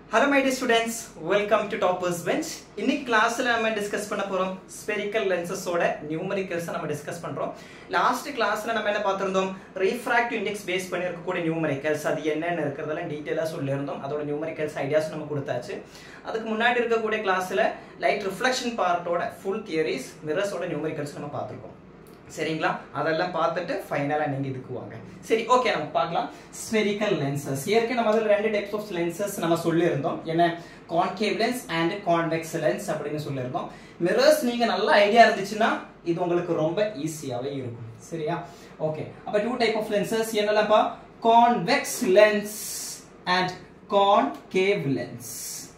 Hello my dear students welcome to Toppers Bench இன்னைக்கு கிளாஸ்ல நம்ம டிஸ்கஸ் பண்ண போறோம் ஸ்பெரிக்கல் லென்சஸோட நியூமரிக்கல்ஸ் நம்ம டிஸ்கஸ் பண்றோம் லாஸ்ட் கிளாஸ்ல நம்ம என்ன பார்த்திருந்தோம் ரீஃப்ராக்டிவ் இண்டெக்ஸ் பேஸ் பண்ணி இருக்கக்கூடிய நியூமரிக்கல்ஸ் அது என்னென்ன இருக்கிறதெல்லாம் டீட்டெயிலாக சொல்லியிருந்தோம் அதோட நியூமரிக்கல்ஸ் ஐடியாஸ் நம்ம கொடுத்தாச்சு அதுக்கு முன்னாடி இருக்கக்கூடிய கிளாஸ்ல லைட் ரிஃப்ளெக்ஷன் பார்ட்டோட ஃபுல் தியரிஸ் மிரர்ஸோட நியூமரிக்கல்ஸ் நம்ம பார்த்துருக்கோம் சரிங்களா அதெல்லாம் பார்த்துட்டு ஃபைனலாக நீங்கள் இதுக்கு வாங்க சரி ஓகே நம்ம பார்க்கலாம் ஸ்பெரிக்கல் லென்சஸ் ஏற்கனவே நம்ம அதில் ரெண்டு டைப்ஸ் ஆஃப் லென்சஸ் நம்ம சொல்லியிருந்தோம் என்ன concave lens and convex lens அப்படின்னு சொல்லியிருந்தோம் மிரர்ஸ் நீங்கள் நல்ல ஐடியா இருந்துச்சுன்னா இது உங்களுக்கு ரொம்ப ஈஸியாகவே இருக்கும் சரியா ஓகே அப்போ டூ டைப் ஆஃப் லென்சஸ் என்னெல்லாம்ப்பா convex lens and concave lens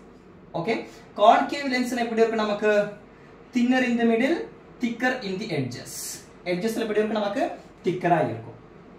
okay concave lens எப்படி இருக்கு நமக்கு தின்னர் இன் தி மிடில் திக்கர் இன் தி எட்ஜஸ் எட்ஜஸ்ல எப்படி இருக்கு நமக்கு திக்கரா இருக்கும்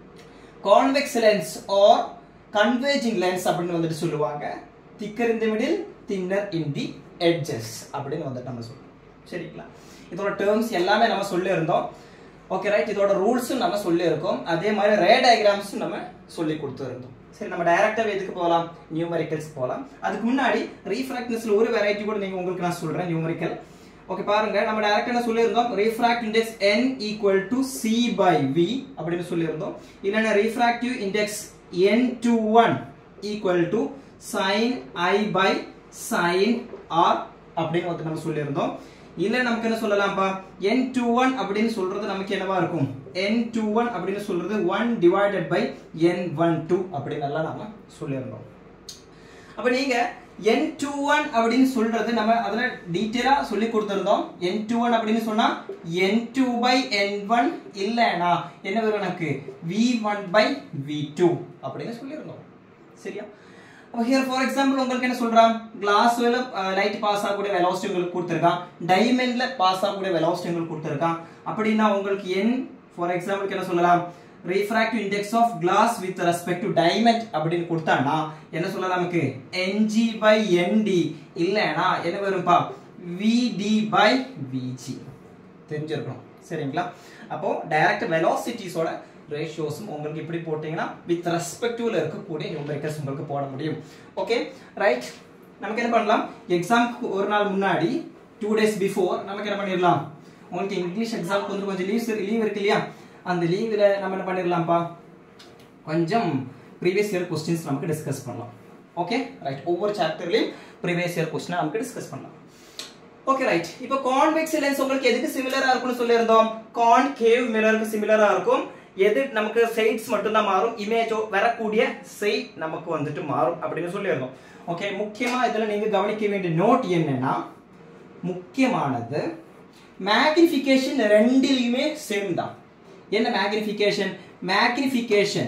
convex lens or converging lens அப்படின்னு வந்துட்டு சொல்லுவாங்க thicker in the middle thinner in the edges அப்படின்னு வந்துட்டு நம்ம சொல்லுவோம் சரிங்களா இதோட டேர்ம்ஸ் எல்லாமே நம்ம சொல்லி இருந்தோம் ஓகே ரைட் இதோட ரூல்ஸும் நம்ம சொல்லி இருக்கோம் அதே மாதிரி ரே டயக்ராம்ஸும் நம்ம சொல்லி கொடுத்துருந்தோம் சரி நம்ம டைரக்டாக எதுக்கு போகலாம் நியூமரிக்கல்ஸ் போகலாம் அதுக்கு முன்னாடி ரீஃப்ராக்ட்னஸ்ல ஒரு வெரைட்டி கூட நீங்க உங்களுக்கு நான் சொல்றேன் நியூமரிக்கல் ஓகே பாருங்க நம்ம டைரக்டா என்ன சொல்லியிருந்தோம் refract index n equal to c by v அப்படின்னு சொல்லியிருந்தோம் இல்லைன்னா refractive index n two one equal to sine i by sine r அப்படின்னு வந்து நம்ம சொல்லியிருந்தோம் இல்ல நமக்கு என்ன சொல்லலாம்ப்பா n டு ஒன் அப்படின்னு சொல்றது நமக்கு என்னவா இருக்கும் n டு ஒன் அப்படின்னு சொல்றது one divided by n one two அப்படின்னு எல்லாம் நாம சொல்லியிருந்தோம் அப்ப நீங்க என் டூ ஒன் அப்படின்னு சொல்றது நம்ம அதுல டீட்டெயிலா சொல்லி கொடுத்திருந்தோம் என் டூ ஒன் அப்படின்னு சொன்னா n two by n one இல்லைனா என்ன வரும் எனக்கு v one by v two அப்படின்னு சொல்லியிருந்தோம் சரியா அப்போ ஹியர் ஃபார் எக்ஸாம்பிள் உங்களுக்கு என்ன சொல்றான் கிளாஸ்ல லைட் பாஸ் ஆகக்கூடிய வெலாசிட்டி உங்களுக்கு கொடுத்துருக்கான் டைமண்ட்ல பாஸ் ஆகக்கூடிய வெலாசிட்டி உங்களுக்கு கொடுத்துருக்கான் அப்படின்னா உங்களுக்கு என் ஃபார் எக்ஸாம்பிளுக்கு என்ன சொல்லலாம் refractive index of glass with respect to diamond அப்படின்னு கொடுத்தானா என்ன சொல்லலாம் நமக்கு ng by nd இல்லனா என்ன வரும்பா vd by vg தெரிஞ்சிருக்கணும் சரிங்களா அப்போ டைரக்ட் வெலாசிட்டிஸோட ரேஷியோஸும் உங்களுக்கு இப்படி போட்டீங்கன்னா வித் ரெஸ்பெக்டிவ்ல இருக்கக்கூடிய நியூமரிக்கல்ஸ் உங்களுக்கு போட முடியும் ஓகே ரைட் நமக்கு என்ன பண்ணலாம் எக்ஸாம்க்கு ஒரு நாள் முன்னாடி டூ டேஸ் பிஃபோர் நமக்கு என்ன பண்ணிடலாம் உங்களுக்கு இங்கிலீஷ் எக்ஸாம்க்கு வந்து கொஞ்சம் லீவ்ஸ் லீவ் இருக்கு இல்லையா அந்த லீவில் நம்ம என்ன பண்ணிடலாம்ப்பா கொஞ்சம் ப்ரீவியஸ் இயர் கொஸ்டின்ஸ் நமக்கு டிஸ்கஸ் பண்ணலாம் ஓகே ரைட் ஒவ்வொரு சாப்டர்லையும் ப்ரீவியஸ் இயர் கொஸ்டினை நமக்கு டிஸ்கஸ் பண்ணலாம் ஓகே ரைட் இப்போ கான்வெக்ஸ் லென்ஸ் உங்களுக்கு எதுக்கு சிமிலரா இருக்கும்னு சொல்லியிருந்தோம் கான்கேவ் மிரருக்கு சிமிலரா இருக்கும் எது நமக்கு சைட்ஸ் மட்டும் தான் மாறும் இமேஜோ வரக்கூடிய சைட் நமக்கு வந்துட்டு மாறும் அப்படின்னு சொல்லியிருந்தோம் ஓகே முக்கியமா இதுல நீங்க கவனிக்க வேண்டிய நோட் என்னன்னா முக்கியமானது மேக்னிஃபிகேஷன் ரெண்டிலுமே சேம் தான் என்ன மேக்னிஃபிகேஷன் மேக்னிஃபிகேஷன்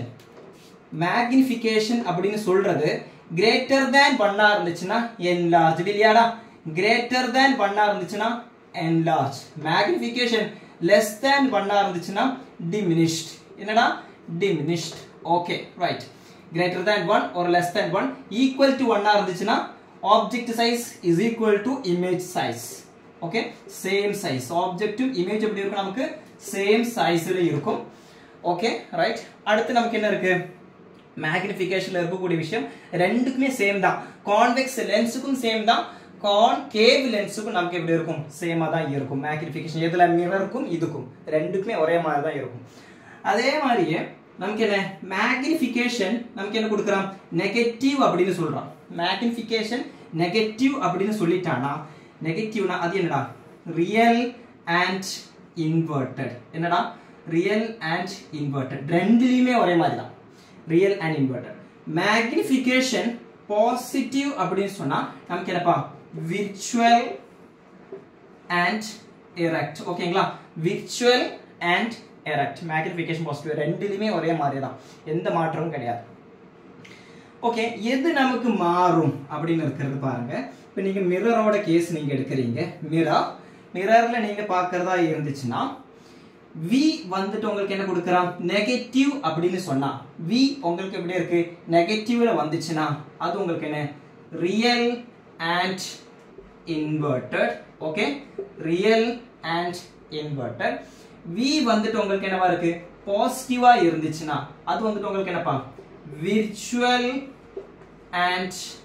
மேக்னிஃபிகேஷன் அப்படின்னு சொல்றது கிரேட்டர் தேன் பண்ணா இருந்துச்சுன்னா என்லார்ஜ் இல்லையாடா கிரேட்டர் தேன் பண்ணா இருந்துச்சுன்னா என்லார்ஜ் மேக்னிஃபிகேஷன் லெஸ் தேன் பண்ணா இருந்துச்சுன்னா டிமினிஷ்ட் என்னடா diminished okay right greater than one ஒரு less than one equal to ஒன்னா இருந்துச்சுன்னா object size is equal to image size okay same size objective image எப்படி இருக்கும் நமக்கு சேம் சைஸ்ல இருக்கும் ஓகே ரைட் அடுத்து நமக்கு என்ன இருக்கு மேக்னிஃபிகேஷன்ல இருக்கக்கூடிய விஷயம் ரெண்டுக்குமே சேம் தான் கான்வெக்ஸ் லென்ஸுக்கும் சேம் தான் கான்கேவ் லென்ஸுக்கும் நமக்கு எப்படி இருக்கும் சேமா தான் இருக்கும் மேக்னிஃபிகேஷன் எதுல மிரருக்கும் இதுக்கும் ரெண்டுக்குமே ஒரே மாதிரி தான் இருக்கும் அதே மாதிரியே நமக்கு என்ன மேக்னிஃபிகேஷன் நமக்கு என்ன கொடுக்குறான் நெகட்டிவ் அப்படின்னு சொல்றான் மேக்னிஃபிகேஷன் நெகட்டிவ் அப்படின்னு சொல்லிட்டானா நெகட்டிவ்னா அது என்னடா ரியல் அண்ட் இன்வெர்டட் என்னடா ரியல் அண்ட் இன்வெர்டட் ரெண்டுலையுமே ஒரே மாதிரி தான் real and inverted magnification positive அப்படின்னு சொன்னா நமக்கு என்னப்பா விர்ச்சுவல் அண்ட் எரக்ட் ஓகேங்களா virtual and erect magnification positive ரெண்டுலையுமே ஒரே மாதிரி தான் எந்த மாற்றமும் கிடையாது ஓகே எது நமக்கு மாறும் அப்படின்னு இருக்கிறது பாருங்க இப்போ நீங்க மிரரோட கேஸ் நீங்க எடுக்கிறீங்க மிரர் மிரர்ல நீங்க பாக்குறதா இருந்துச்சுன்னா வி வந்துட்டு உங்களுக்கு என்ன கொடுக்குறான் நெகட்டிவ் அப்படின்னு சொன்னா வி உங்களுக்கு எப்படி இருக்கு நெகட்டிவ்ல வந்துச்சுன்னா அது உங்களுக்கு என்ன real and inverted okay real and inverted v வந்துட்டு உங்களுக்கு என்னவா இருக்கு பாசிட்டிவா இருந்துச்சுன்னா அது வந்துட்டு உங்களுக்கு என்னப்பா விர்ச்சுவல் அண்ட்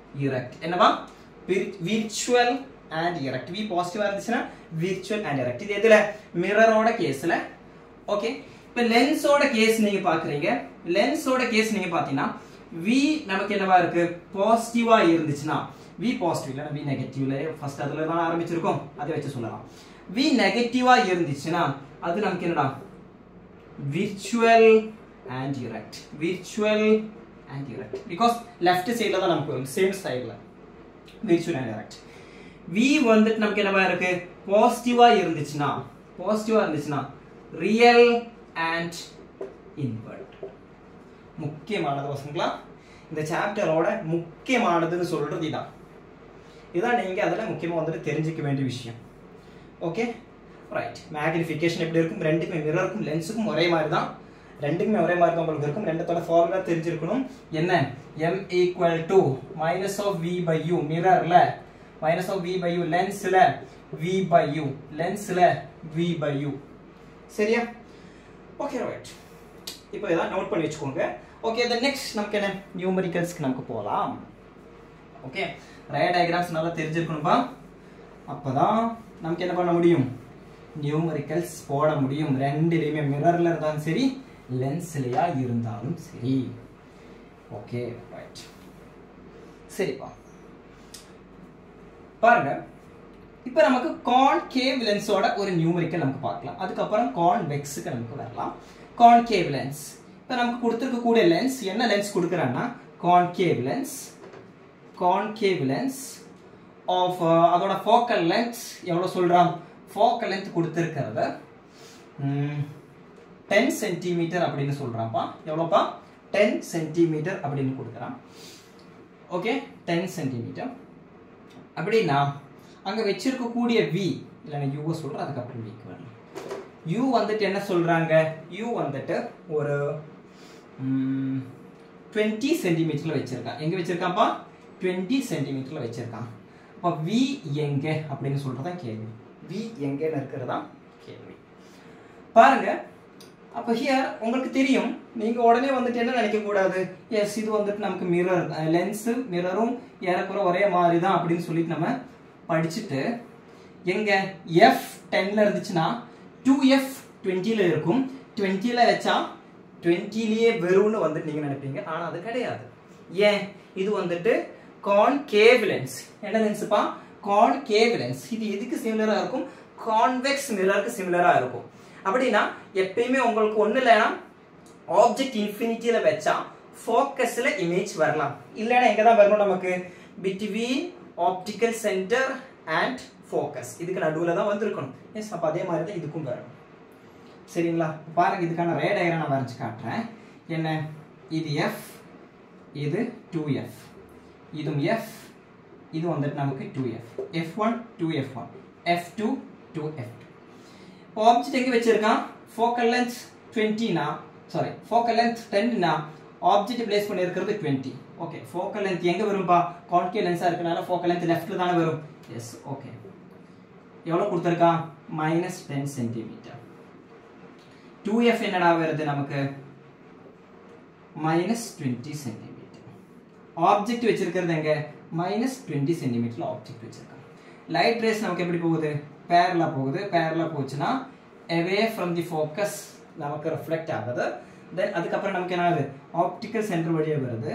erect என்னவா விர்ச்சுவல் அண்ட் இரக்ட் வி பாசிட்டிவா இருந்துச்சுன்னா விர்ச்சுவல் அண்ட் இரக்ட் இது எதுல மிரரோட கேஸ்ல ஓகே இப்போ லென்ஸோட கேஸ் நீங்க பாக்குறீங்க லென்ஸோட கேஸ் நீங்க பாத்தீங்கன்னா வி நமக்கு என்னவா இருக்கு பாசிட்டிவா இருந்துச்சுன்னா வி பாசிட்டிவ் இல்ல வி நெகட்டிவ்ல ஃபர்ஸ்ட் அதுல தான் ஆரம்பிச்சிருக்கோம் அதை வச்சு சொல்லலாம் வி நெகட்டிவா இருந்துச்சுன்னா அது நமக்கு என்னடா virtual and erect virtual and erect because left சைடில் தான் நமக்கு வரும் சேம் சைடில் விர்ச்சுவல் அண்ட் இரக்ட் வி வந்துட்டு நமக்கு என்னவா இருக்கு பாசிட்டிவா இருந்துச்சுன்னா பாசிட்டிவா இருந்துச்சுன்னா ரியல் அண்ட் இன்வெர்ட் முக்கியமானது பசங்களா இந்த சாப்டரோட முக்கியமானதுன்னு சொல்றது இதான் இதான் நீங்க அதுல முக்கியமா வந்துட்டு தெரிஞ்சுக்க வேண்டிய விஷயம் ஓகே ரைட் மேக்னிஃபிகேஷன் எப்படி இருக்கும் ரெண்டுக்குமே மிரருக்கும் லென்ஸுக்கும் ஒரே மாதிரி தான் ரெண்டுக்குமே ஒரே மாதிரி தான் உங்களுக்கு இருக்கும் ரெண்டத்தோட ஃபார்முலா தெரிஞ்சிருக்கணும் என்ன M equal to minus of v by u மிரர்ல minus of v by u லென்ஸ்ல வி பை யூ லென்ஸ்ல வி பை யூ சரியா ஓகே ரைட் இப்போ இதான் நோட் பண்ணி வச்சுக்கோங்க ஓகே த நெக்ஸ்ட் நமக்கு என்ன நியூமரிக்கல்ஸ்க்கு நமக்கு போகலாம் ஓகே ரே டயக்ராம்ஸ் நல்லா தெரிஞ்சிருக்கணும்பா அப்பதான் நமக்கு என்ன பண்ண முடியும் நியூமரிக்கல்ஸ் போட முடியும் ரெண்டுலையுமே மிரர்ல இருந்தாலும் சரி லென்ஸ்லயா இருந்தாலும் சரி ஓகே ரைட் சரிப்பா பாருங்க இப்போ நமக்கு கான்கேவ் லென்ஸோட ஒரு நியூமரிக்கல் நமக்கு பார்க்கலாம் அதுக்கப்புறம் கான்வெக்ஸுக்கு நமக்கு வரலாம் கான்கேவ் லென்ஸ் இப்போ நமக்கு கொடுத்துருக்கக்கூடிய லென்ஸ் என்ன லென்ஸ் கொடுக்குறான்னா concave lens concave lens of அதோட ஃபோக்கல் லென்த் எவ்வளோ சொல்கிறான் ஃபோக்கல் லென்த் கொடுத்துருக்கிறத டென் சென்டிமீட்டர் அப்படின்னு சொல்கிறான்ப்பா எவ்வளோப்பா டென் சென்டிமீட்டர் அப்படின்னு கொடுக்குறான் ஓகே டென் சென்டிமீட்டர் அப்படின்னா அங்கே வச்சிருக்கக்கூடிய வி இல்லை நான் யூவை சொல்கிறேன் அதுக்கப்புறம் விக்கு வரலாம் யூ வந்துட்டு என்ன சொல்கிறாங்க யூ வந்துட்டு ஒரு டுவெண்ட்டி சென்டிமீட்டரில் வச்சுருக்கான் எங்கே வச்சுருக்கான்ப்பா டுவெண்ட்டி சென்டிமீட்டரில் வச்சுருக்கான் அப்போ வி எங்கே அப்படின்னு சொல்கிறதா கேள்வி வி எங்கேன்னு இருக்கிறதா கேள்வி பாருங்க அப்போ ஹியர் உங்களுக்கு தெரியும் நீங்கள் உடனே வந்துட்டு என்ன நினைக்கக்கூடாது எஸ் இது வந்துட்டு நமக்கு மிரர் லென்ஸு மிரரும் ஏறக்குறை ஒரே மாதிரி தான் அப்படின்னு சொல்லிட்டு நம்ம படிச்சுட்டு எங்க எஃப் டென்ல இருந்துச்சுன்னா டூ எஃப் டுவெண்ட்டியில் இருக்கும் டுவெண்ட்டியில் வச்சா டுவெண்ட்டிலேயே வெறும்னு வந்துட்டு நீங்கள் நினைப்பீங்க ஆனால் அது கிடையாது ஏன் இது வந்துட்டு கான்கேவ் லென்ஸ் என்ன லென்ஸுப்பா கான்கேவ் லென்ஸ் இது எதுக்கு சிமிலராக இருக்கும் கான்வெக்ஸ் மிரருக்கு சிமிலராக இருக்கும் அப்படின்னா எப்பயுமே உங்களுக்கு ஒன்றும் இல்லைன்னா ஆப்ஜெக்ட் இன்ஃபினிட்டியில் வச்சா ஃபோக்கஸில் இமேஜ் வரலாம் இல்லைன்னா எங்கே தான் வரணும் நமக்கு between optical centre and focus இதுக்கு நடுவில் தான் வந்திருக்கணும் எஸ் அப்போ அதே மாதிரி தான் இதுக்கும் வரணும் சரிங்களா பாருங்க இதுக்கான ரே டயக்ராம் நான் வரைஞ்சு காட்டுறேன் என்ன இது எஃப் இது டூ எஃப் இதுவும் எஃப் இது வந்துட்டு நமக்கு two f f one two f one f two two f two object எங்கே வச்சிருக்கான் ஃபோக்கல் லென்த் டுவெண்ட்டினா சாரி ஃபோக்கல் லென்த் டென்னா ஆப்ஜெக்ட் பிளேஸ் பண்ணியிருக்கிறது டுவெண்ட்டி ஓகே ஃபோக்கல் லென்த் எங்கே வரும்பா கான்கே லென்ஸாக இருக்கனால ஃபோக்கல் லென்த் லெஃப்ட்டில் தானே வரும் எஸ் ஓகே எவ்வளோ கொடுத்துருக்கான் minus ten centimetre two f என்னடா வருது நமக்கு மைனஸ் டுவெண்ட்டி சென்டிமீட்டர் ஆப்ஜெக்ட் வச்சிருக்கிறது எங்க மைனஸ் டுவெண்ட்டி சென்டிமீட்டர்ல ஆப்ஜெக்ட் வச்சிருக்காங்க லைட் ரேஸ் நமக்கு எப்படி போகுது பேரலா போகுது பேரலா போச்சுன்னா away ஃப்ரம் தி ஃபோக்கஸ் நமக்கு ரிஃப்ளெக்ட் ஆகுது தென் அதுக்கப்புறம் நமக்கு என்ன ஆகுது ஆப்டிக்கல் சென்டர் வழியாக வருது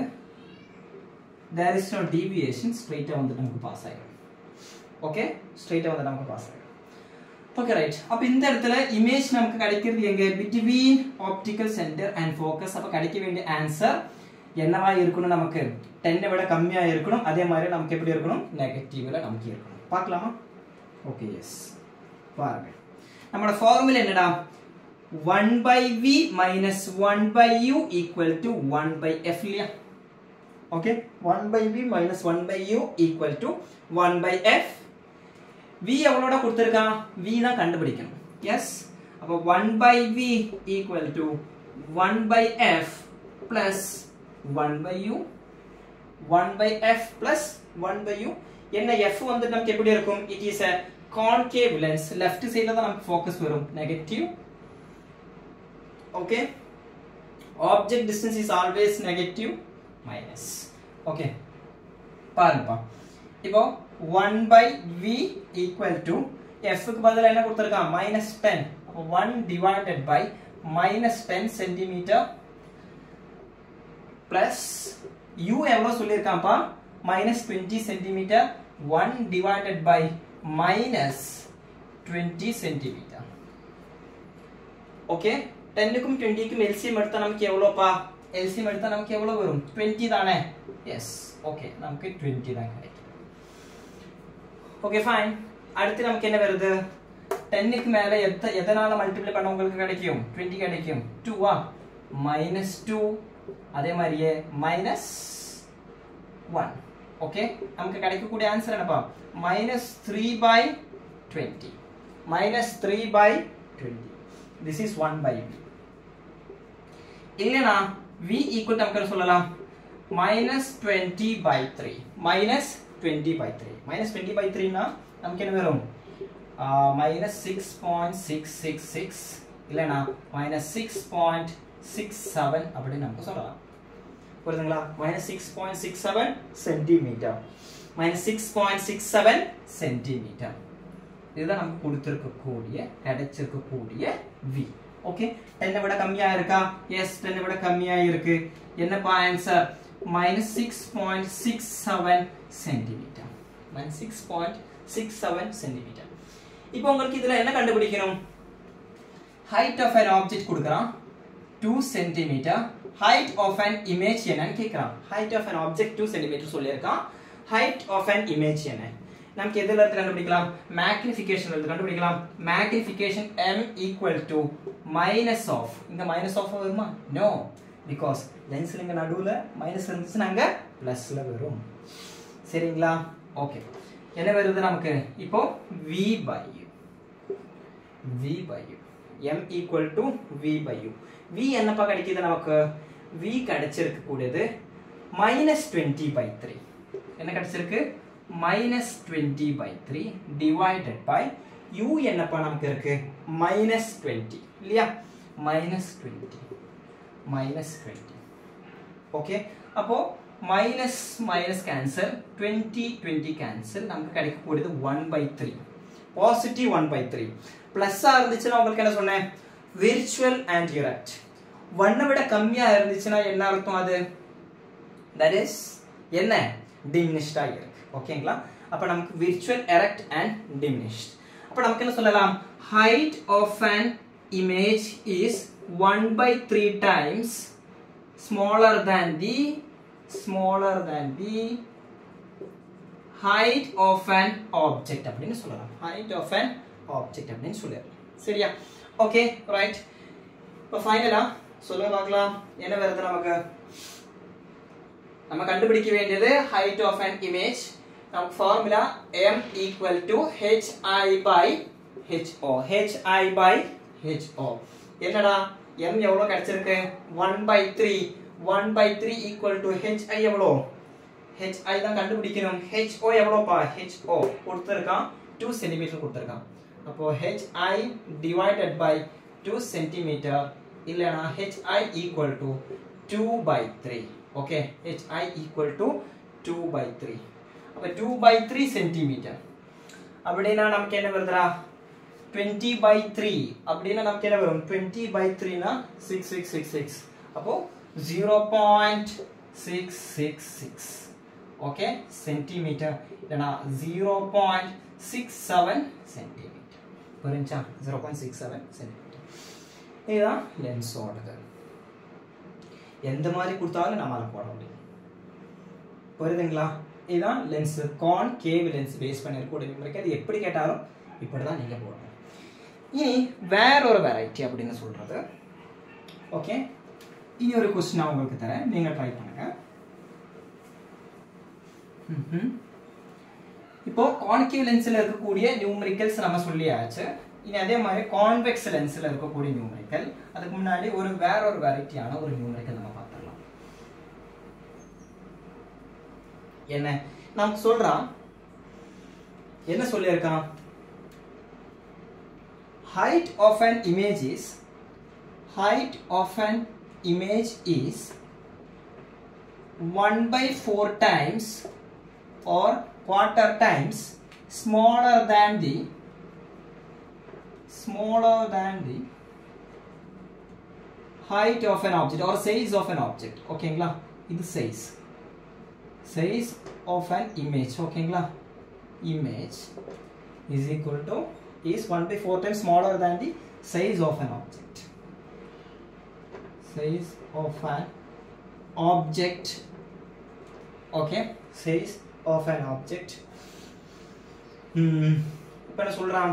தேர் இஸ் நோ டீவியேஷன் ஸ்ட்ரைட்டாக வந்து நமக்கு பாஸ் ஆகிடும் ஓகே ஸ்ட்ரைட்டாக வந்து நமக்கு பாஸ் ஆகிடும் ஓகே ரைட் அப்போ இந்த இடத்துல இமேஜ் நமக்கு கிடைக்கிறது எங்க between optical centre and focus அப்போ கிடைக்க வேண்டிய ஆன்சர் என்னவா இருக்கணும் நமக்கு டென்னை விட கம்மியாக இருக்கணும் அதே மாதிரி நமக்கு எப்படி இருக்கணும் நெகட்டிவ்ல நமக்கு இருக்கணும் பார்க்கலாமா ஓகே எஸ் பாருங்க நம்மளோட ஃபார்முலா என்னடா one by we minus one by you equal to one by f இல்லையா okay one by we minus one by you equal to one by f v எவ்வளோட கொடுத்துருக்கான் v தான் கண்டுபிடிக்கணும் எஸ் அப்போ one by v equal to one by f plus one by u one by f plus one by u என்ன f வந்து நமக்கு எப்படி இருக்கும் it is a concave lens left சைடில் தான் நமக்கு ஃபோக்கஸ் வரும் negative okay object distance is always negative minus okay பாருங்கப்பா இப்போ one by v equal to எஃப்க்கு பதில் என்ன கொடுத்துருக்கான் மைனஸ் டென் அப்போ one divided by minus ten centimetre plus u எவ்வளோ சொல்லியிருக்கான்ப்பா minus twenty centimetre one divided by minus twenty centimetre okay டென்னுக்கும் டுவெண்ட்டிக்கும் எல்சிஎம் எடுத்தால் நமக்கு எவ்வளோப்பா எல்சிஎம் எடுத்தால் நமக்கு எவ்வளோ வரும் டுவெண்ட்டி தானே எஸ் ஓகே நமக்கு டுவெண்ட்டி தான் கிடைக்கும் ஓகே ஃபைன் அடுத்து நமக்கு என்ன வருது டென்னுக்கு மேலே எத்த எதனால் மல்டிப்ளை பண்ண உங்களுக்கு கிடைக்கும் டுவெண்ட்டி கிடைக்கும் டூவா மைனஸ் டூ அதே மாதிரியே மைனஸ் ஒன் ஓகே நமக்கு கிடைக்கக்கூடிய ஆன்சர் என்னப்பா minus three by twenty minus three by twenty this is one by v இல்லைனா வி ஈக்குவல் நமக்கு சொல்லலாம் minus twenty by three minus twenty by three minus twenty by த்ரீனா நமக்கு என்ன வரும் minus six point six six six இல்லைனா minus six point six seven அப்படின்னு நமக்கு சொல்லலாம் புரியுதுங்களா minus six point six seven centimetre minus six point six seven centimetre இதுதான் நமக்கு கொடுத்துருக்கக்கூடிய கிடைச்சிருக்கக்கூடிய வி ஓகே டென்னை விட கம்மியா இருக்கா எஸ் டென்னை விட கம்மியா இருக்கு என்னப்பா answer minus six point six seven centimetre minus six point six seven centimetre இப்போ உங்களுக்கு இதுல என்ன கண்டுபிடிக்கணும் ஹைட் ஆஃப் an ஆப்ஜெக்ட் கொடுக்குறான் two centimetre height of an image என்னன்னு கேட்குறான் height of an object two centimetre சொல்லியிருக்கான் ஹைட் ஆஃப் an இமேஜ் என்ன நமக்கு எதுல இருந்து கண்டுபிடிக்கலாம் மேக்னிஃபிகேஷன் இருந்து கண்டுபிடிக்கலாம் magnification m equal to minus of இங்க மைனஸ் ஆஃப் வருமா நோ பிகாஸ் லென்ஸ்ல இங்க நடுவுல மைனஸ் இருந்துச்சுன்னா அங்க பிளஸ்ல வரும் சரிங்களா ஓகே என்ன வருது நமக்கு இப்போ v by u v by u m equal to v by u v என்னப்பா கிடைக்குது நமக்கு v கிடைச்சிருக்க கூடியது மைனஸ் டுவெண்ட்டி பை த்ரீ என்ன கிடைச்சிருக்கு minus twenty by three divided by u என்னப்பா நமக்கு இருக்கு மைனஸ் டுவெண்ட்டி இல்லையா minus twenty minus twenty okay அப்போ minus minus cancel twenty twenty cancel நமக்கு கிடைக்கக்கூடியது one by three positive one by three ப்ளஸ்ஸாக இருந்துச்சுன்னா உங்களுக்கு என்ன சொன்னேன் விர்ச்சுவல் அண்ட் யூரக்ட் ஒன்னை விட கம்மியாக இருந்துச்சுன்னா என்ன அர்த்தம் அது தட் இஸ் என்ன டிமினிஷ்டாக இருக்கு ஓகேங்களா அப்போ நமக்கு விர்ச்சுவல் எரக்ட் அண்ட் டிமினிஷ்ட் அப்போ நமக்கு என்ன சொல்லலாம் height of an image is one by three times smaller than the smaller than the height of an object அப்படின்னு சொல்லலாம் height of an object அப்படின்னு சொல்லலாம் சரியா ஓகே ரைட் இப்போ ஃபைனலா சொல்ல பார்க்கலாம் என்ன வருது நமக்கு நம்ம கண்டுபிடிக்க வேண்டியது height of an image நமக்கு formula m equal to hi by ho hi by ho என்னடா m எவ்வளவு கிடைச்சிருக்கு 1 by 3 1 by 3 equal to hi எவ்வளோ hi தான் கண்டுபிடிக்கணும் ho எவ்வளோப்பா ho கொடுத்துருக்கான் 2 சென்டிமீட்டர் கொடுத்துருக்கான் அப்போ hi divided by 2 சென்டிமீட்டர் இல்லைனா hi equal to 2 by 3 okay hi equal to 2 by 3 அப்போ 2 by 3 சென்டிமீட்டர் அப்படின்னா நமக்கு என்ன வருதுடா 20 by 3 அப்படின்னா நமக்கு என்ன வரும் 20 by 3 னா 6666 அப்போ 0.666 ஓகே சென்டிமீட்டர் இல்லைனா 0.67 சென்டிமீட்டர் புரிஞ்சா 0.67 சென்டிமீட்டர் இதுதான் லென்ஸோடது எந்த மாதிரி கொடுத்தாலும் நம்மளால போட முடியும் புரியுதுங்களா இதுதான் lens concave lens base பண்ணிருக்கக்கூடிய நியூமரிக் அது எப்படி கேட்டாலும் இப்படி தான் நீங்கள் போடணும் இனி வேற ஒரு வெரைட்டி அப்படின்னு சொல்றது ஓகே இனி ஒரு கொஸ்டின் நான் உங்களுக்கு தரேன் நீங்க ட்ரை பண்ணுங்க ம்ஹும். இப்போ கான்கேவ் லென்ஸ்ல இருக்கக்கூடிய நியூமரிக்கல்ஸ் நம்ம சொல்லியாச்சு இனி அதே மாதிரி கான்வெக்ஸ் லென்ஸ்ல இருக்கக்கூடிய நியூமரிக்கல் அதுக்கு முன்னாடி ஒரு வேற ஒரு வெரைட்டியான ஒரு நியூமரிக்கல் நம்ம பார்த்துடலாம் என்ன நான் சொல்றான் என்ன சொல்லியிருக்கான் height of an image is height of an image is 1 by 4 times or quarter times smaller than the smaller than the height of an object or size of an object ஓகேங்களா இது size size of an image ஓகேங்களா image is equal to is 1 by 4 times smaller than the size of an object size of an object okay size of an object ம் இப்போ என்ன சொல்றான்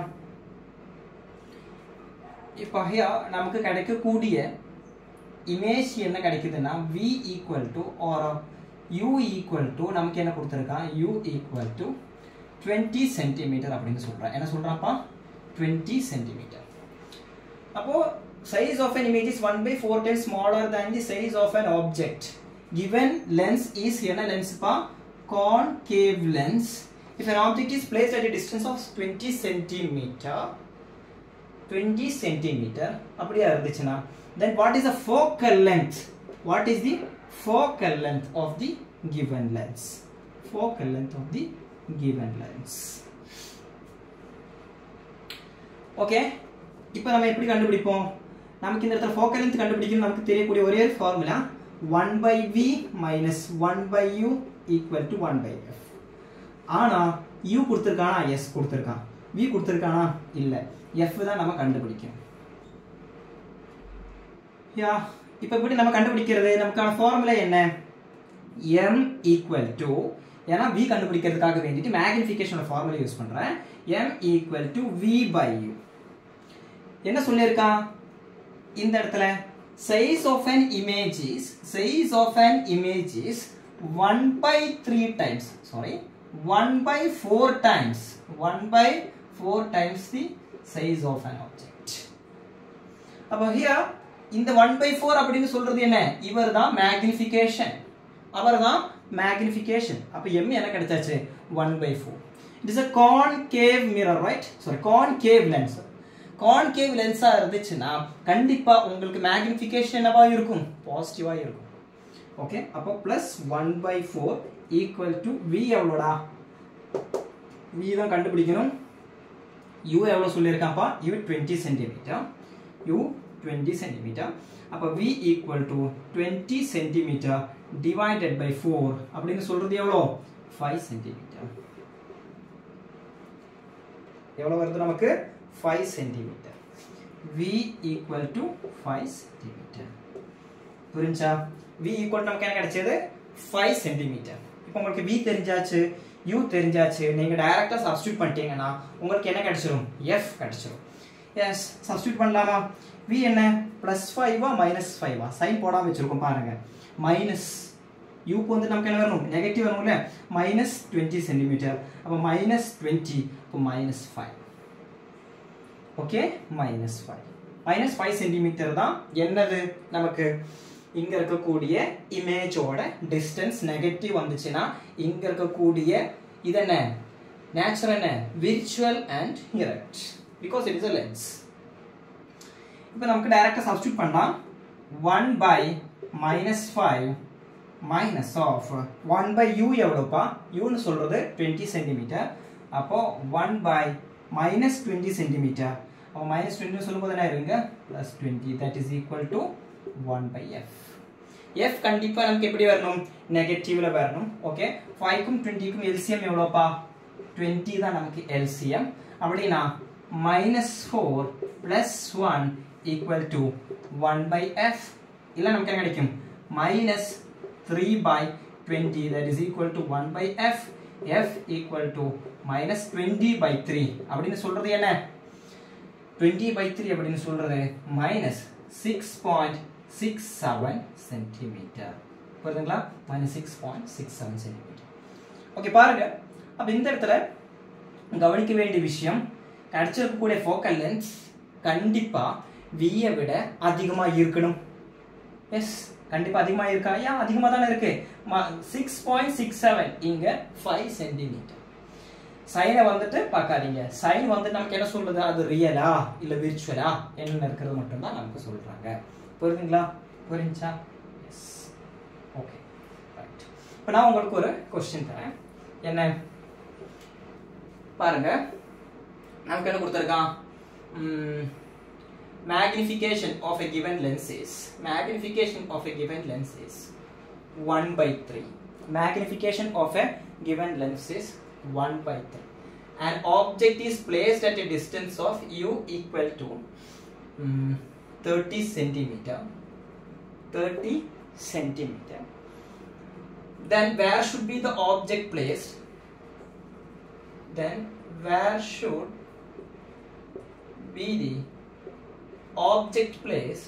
இப்போ here நமக்கு கிடைக்கக்கூடிய இமேஜ் என்ன கிடைக்குதுன்னா v equal to or u equal to நமக்கு என்ன கொடுத்துருக்கான் u equal to twenty centimetre அப்படின்னு சொல்றான் என்ன சொல்றான்ப்பா டுவெண்ட்டி சென்டிமீட்டர் அப்போ size of an image is 1 by 4 times smaller than the size of an object given lens is என்ன lens பா concave lens if an object is placed at a distance of 20 centimeter 20 centimeter அப்படியா இருந்துச்சுன்னா then what is the focal length what is the focal length of the given lens focal length of the given lens okay இப்போ நம்ம எப்படி கண்டுபிடிப்போம் நமக்கு இந்த இடத்துல focal length கண்டுபிடிக்கணும் நமக்கு தெரியக்கூடிய ஒரே ஒரு formula one by we minus one by you equal to one by f ஆனால் யூ கொடுத்துருக்கானா எஸ் கொடுத்துருக்கான் வி கொடுத்துருக்கானா இல்லை எஃப் தான் நம்ம கண்டுபிடிக்கணும் யா இப்போ எப்படி நம்ம கண்டுபிடிக்கிறது நமக்கான ஃபார்முலா என்ன எம் ஈக்குவல் டு ஏன்னா வி கண்டுபிடிக்கிறதுக்காக வேண்டிட்டு மேக்னிஃபிகேஷனோட ஃபார்முலா யூஸ் பண்ணுறேன் m equal to we by u என்ன சொல்லியிருக்கான் இந்த இடத்துல size of an image is size of an image is 1 by 3 times sorry 1 by 4 times 1 by 4 times the size of an object அப்போ here இந்த 1 by 4 அப்படின்னு சொல்றது என்ன இவர் தான் மேக்னிஃபிகேஷன் அவர் தான் மேக்னிஃபிகேஷன் அப்போ எம் என்ன கிடைச்சாச்சு 1 by 4 it is a concave mirror right sorry concave lens concave லென்ஸாக இருந்துச்சுன்னா கண்டிப்பாக உங்களுக்கு மேக்னிஃபிகேஷன் என்னவா இருக்கும் பாசிட்டிவாக இருக்கும் ஓகே அப்போ plus one by four equal to v எவ்வளோடா வி தான் கண்டுபிடிக்கணும் யூ எவ்வளோ சொல்லியிருக்காப்பா u twenty centimetre u twenty centimetre அப்போ v equal to twenty centimetre divided by four அப்படின்னு சொல்கிறது எவ்வளோ ஃபைவ் சென்டிமீட்டர் எவ்வளோ வருது நமக்கு 5 centimeter v equal to 5 centimeter புரிஞ்சா v equal நமக்கு என்ன கிடைச்சது 5 centimeter இப்போ உங்களுக்கு v தெரிஞ்சாச்சு u தெரிஞ்சாச்சு நீங்க டைரக்டா சப்ஸ்டிட்யூட் பண்ணிட்டீங்கன்னா உங்களுக்கு என்ன கிடைச்சிரும் f கிடைச்சிரும் எஸ் சப்ஸ்டிட்யூட் பண்ணலாமா v என்ன பிளஸ் ஃபைவா மைனஸ் ஃபைவா சைன் போடாம வச்சிருக்கோம் பாருங்க மைனஸ் யூக்கு வந்து நமக்கு என்ன வரணும் நெகட்டிவ் வரணும்ல மைனஸ் டுவெண்ட்டி சென்டிமீட்டர் அப்போ மைனஸ் டுவெண்ட்டி இப்போ minus five okay minus five minus five centimetre தான் என்னது நமக்கு இங்க இருக்கக்கூடிய இமேஜோட டிஸ்டன்ஸ் நெகட்டிவ் வந்துச்சுன்னா இங்க இருக்கக்கூடிய இது என்ன நேச்சுரல் என்ன virtual and erect because it is a lens இப்போ நமக்கு டைரக்டாக சப்ஸ்டியூட் பண்ணலாம் one by minus five minus of one by u எவ்வளோப்பா யூன்னு சொல்றது டுவெண்ட்டி சென்டிமீட்டர் அப்போ one by minus twenty centimetre அப்போ மைனஸ் டுவெண்ட்டி சொல்லும்போது என்ன இருங்க plus twenty that is equal to one by f f கண்டிப்பாக நமக்கு எப்படி வரணும் நெகட்டிவ்ல வரணும் ஓகே ஃபைவ்க்கும் டுவெண்ட்டிக்கும் எல்சிஎம் எவ்வளோப்பா டுவெண்ட்டி தான் நமக்கு எல்சிஎம் அப்படின்னா minus four plus one equal to one by f இல்லை நமக்கு என்ன கிடைக்கும் minus three by twenty that is equal to one by f f equal to minus twenty by three அப்படின்னு சொல்றது என்ன டுவெண்ட்டி பை த்ரீ அப்படின்னு சொல்றது minus six point six seven centimetre புரியுதுங்களா minus six point six seven centimetre okay பாருங்க அப்போ இந்த இடத்துல கவனிக்க வேண்டிய விஷயம் கிடைச்சிருக்கக்கூடிய ஃபோக்கல் லென்ஸ் கண்டிப்பா வியை விட அதிகமா இருக்கணும் எஸ் கண்டிப்பா அதிகமா இருக்கா ஏன் அதிகமா தானே இருக்கு சிக்ஸ் பாயிண்ட் சிக்ஸ் செவன் இங்க ஃபைவ் சென்டிமீட்டர் சைனை வந்துட்டு பார்க்காதீங்க சைன் வந்து நமக்கு என்ன சொல்றது அது ரியலா இல்ல விர்ச்சுவலா என்ன இருக்கிறது மட்டும்தான் நமக்கு சொல்றாங்க புரியுதுங்களா புரிஞ்சா எஸ் ஓகே ரைட் இப்போ நான் உங்களுக்கு ஒரு கொஸ்டின் தரேன் என்ன பாருங்க நமக்கு என்ன கொடுத்துருக்கான் magnification of a given lens is magnification of a given lens is 1 by 3 magnification of a given lens is 1 by 3 an object is placed at a distance of u equal to mm, 30 centimeter 30 centimeter then where should be the object placed then where should be the object placed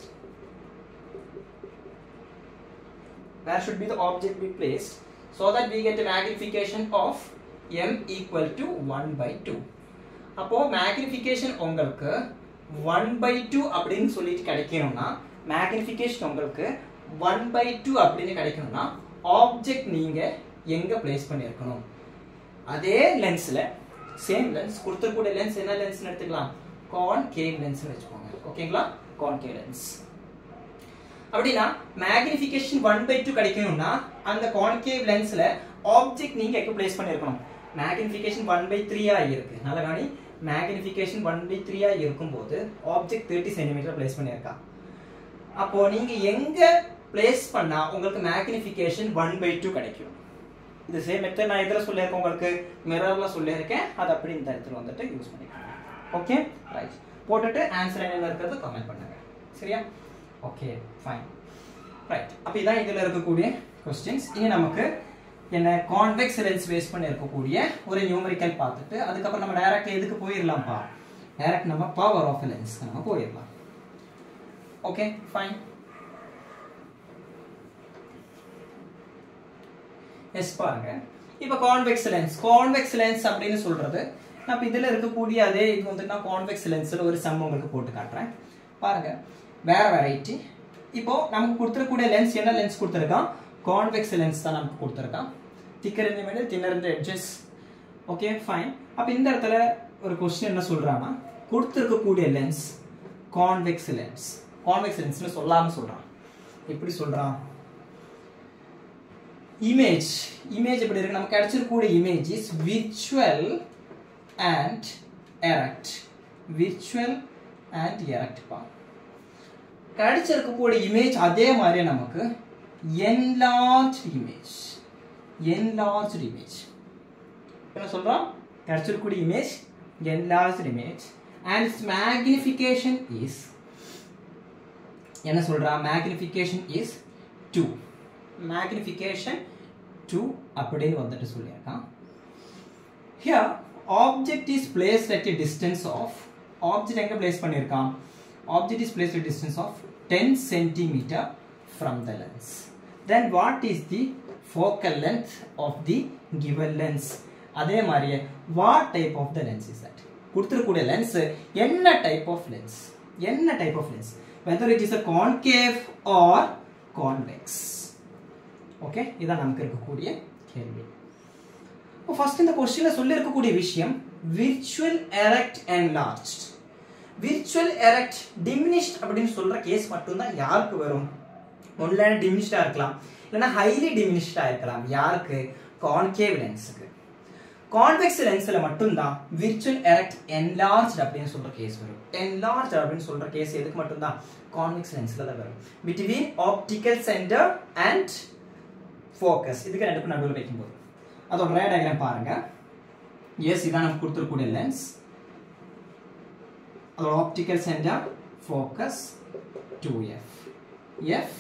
where should be the object be placed so that we get a magnification of m equal to 1 by 2 அப்போ magnification உங்களுக்கு 1 by 2 அப்படின்னு சொல்லிட்டு கிடைக்கணும்னா magnification உங்களுக்கு 1 by 2 அப்படின்னு கிடைக்கணும்னா object நீங்க எங்க பிளேஸ் பண்ணியிருக்கணும் அதே லென்ஸ்ல சேம் லென்ஸ் கொடுத்துருக்கூடிய லென்ஸ் என்ன லென்ஸ்னு எடுத்துக்கலாம் கான்கேவ் லென்ஸ் வச்சுக்கோங்க ஓகேங்களா கான்கேவ் லென்ஸ் அப்படின்னா மேக்னிஃபிகேஷன் ஒன் பை டூ கிடைக்கணும்னா அந்த கான்கேவ் லென்ஸ்ல ஆப்ஜெக்ட் நீங்க எங்க பிளேஸ் பண்ணிருக்கணும் மேக்னிஃபிகேஷன் ஒன் பை த்ரீயா இருக்கு நல்ல காணி மேக்னிஃபிகேஷன் ஒன் பை த்ரீயா இருக்கும்போது ஆப்ஜெக்ட் தேர்ட்டி சென்டிமீட்டர் பிளேஸ் பண்ணியிருக்கா அப்போ நீங்க எங்க பிளேஸ் பண்ணா உங்களுக்கு மேக்னிஃபிகேஷன் ஒன் பை டூ கிடைக்கும் இது சேம் மெத்தட் நான் இதில் சொல்லியிருக்கேன் உங்களுக்கு மிரர்ல சொல்லியிருக்கேன் அது அப்படி இந்த இடத்துல வந்துட்டு யூஸ் பண்ணிக்கலாம் ஓகே ரைட் போட்டுட்டு ஆன்சர் என்ன இருக்கிறது கமெண்ட் பண்ணுங்க சரியா ஓகே ஃபைன் ரைட் அப்போ இதான் இதில் இருக்கக்கூடிய கொஸ்டின்ஸ் இனி நமக்கு என்ன கான்வெக்ஸ் லென்ஸ் பேஸ் பண்ணி இருக்கக்கூடிய ஒரு நியூமரிக்கல் பார்த்துட்டு அதுக்கப்புறம் நம்ம டைரக்ட் எதுக்கு போயிடலாம்ப்பா டைரக்ட் நம்ம பவர் ஆஃப் லென்ஸ் நம்ம போயிடலாம் ஓகே ஃபைன் எஸ் பாருங்க இப்போ கான்வெக்ஸ் லென்ஸ் கான்வெக்ஸ் லென்ஸ் அப்படின்னு சொல்றது நான் இப்போ இதில் இருக்கக்கூடிய அதே இது வந்து நான் கான்வெக்ஸ் லென்ஸில் ஒரு சம் உங்களுக்கு போட்டு காட்டுறேன் பாருங்க வேற வெரைட்டி இப்போ நமக்கு கொடுத்துருக்கூடிய லென்ஸ் என்ன லென்ஸ் கொடுத்துருக்கான் கான்வெக்ஸ் லென்ஸ் தான் நமக்கு கொடுத்துருக்கான் திக்கர் இந்த மிடில் தின்னர் இந்த எட்ஜஸ் ஓகே ஃபைன் அப்போ இந்த இடத்துல ஒரு கொஸ்டின் என்ன சொல்றான்னா கொடுத்துருக்கக்கூடிய லென்ஸ் கான்வெக்ஸ் லென்ஸ் கான்வெக்ஸ் லென்ஸ்னு சொல்லாமல் சொல்றான் எப்படி சொல்றான் இமேஜ் இமேஜ் எப்படி இருக்கு நமக்கு கிடைச்சிருக்கக்கூடிய image is virtual and erect virtual and erect பா கிடைச்சிருக்கக்கூடிய இமேஜ் அதே மாதிரியே நமக்கு என்லார்ஜ் இமேஜ் என்லார்ஜ் இமேஜ் என்ன சொல்றோம் கிடைச்சிருக்கக்கூடிய image enlarge image and its magnification is என்ன சொல்றா magnification is two magnification two அப்படின்னு வந்துட்டு சொல்லியிருக்கான் here object is place at a distance of object எங்க பிளேஸ் பண்ணியிருக்கான் object is place at distance of ten centimetre from the lens then what is the focal length of the given lens அதே மாதிரியே what type of the lens is that கொடுத்துருக்கூடிய lens என்ன type of lens என்ன type of lens whether it is a concave or convex okay இதான் நமக்கு இருக்கக்கூடிய கேள்வி இப்போ ஃபர்ஸ்ட் இந்த கொஸ்டின்ல சொல்லி இருக்கக்கூடிய விஷயம் virtual erect and large virtual erect diminished அப்படின்னு சொல்ற கேஸ் மட்டும்தான் யாருக்கு வரும் ஒன்ல டிமினிஷ்டா இருக்கலாம் இல்லைன்னா ஹைலி டிமினிஷ்டா இருக்கலாம் யாருக்கு கான்கேவ் லென்ஸுக்கு கான்வெக்ஸ் லென்ஸ்ல மட்டும்தான் விர்ச்சுவல் எரக்ட் என்லார்ஜ் அப்படின்னு சொல்ற கேஸ் வரும் என்லார்ஜ் அப்படின்னு சொல்ற கேஸ் எதுக்கு மட்டும்தான் கான்வெக்ஸ் லென்ஸ்ல தான் வரும் between optical centre and focus இதுக்கு ரெண்டுக்கும் நடுவில் வைக்கும்போது அதோட ரே டயக்ராம் பாருங்க எஸ் இதான் நமக்கு கொடுத்துருக்கூடிய லென்ஸ் அதோட optical centre focus two f f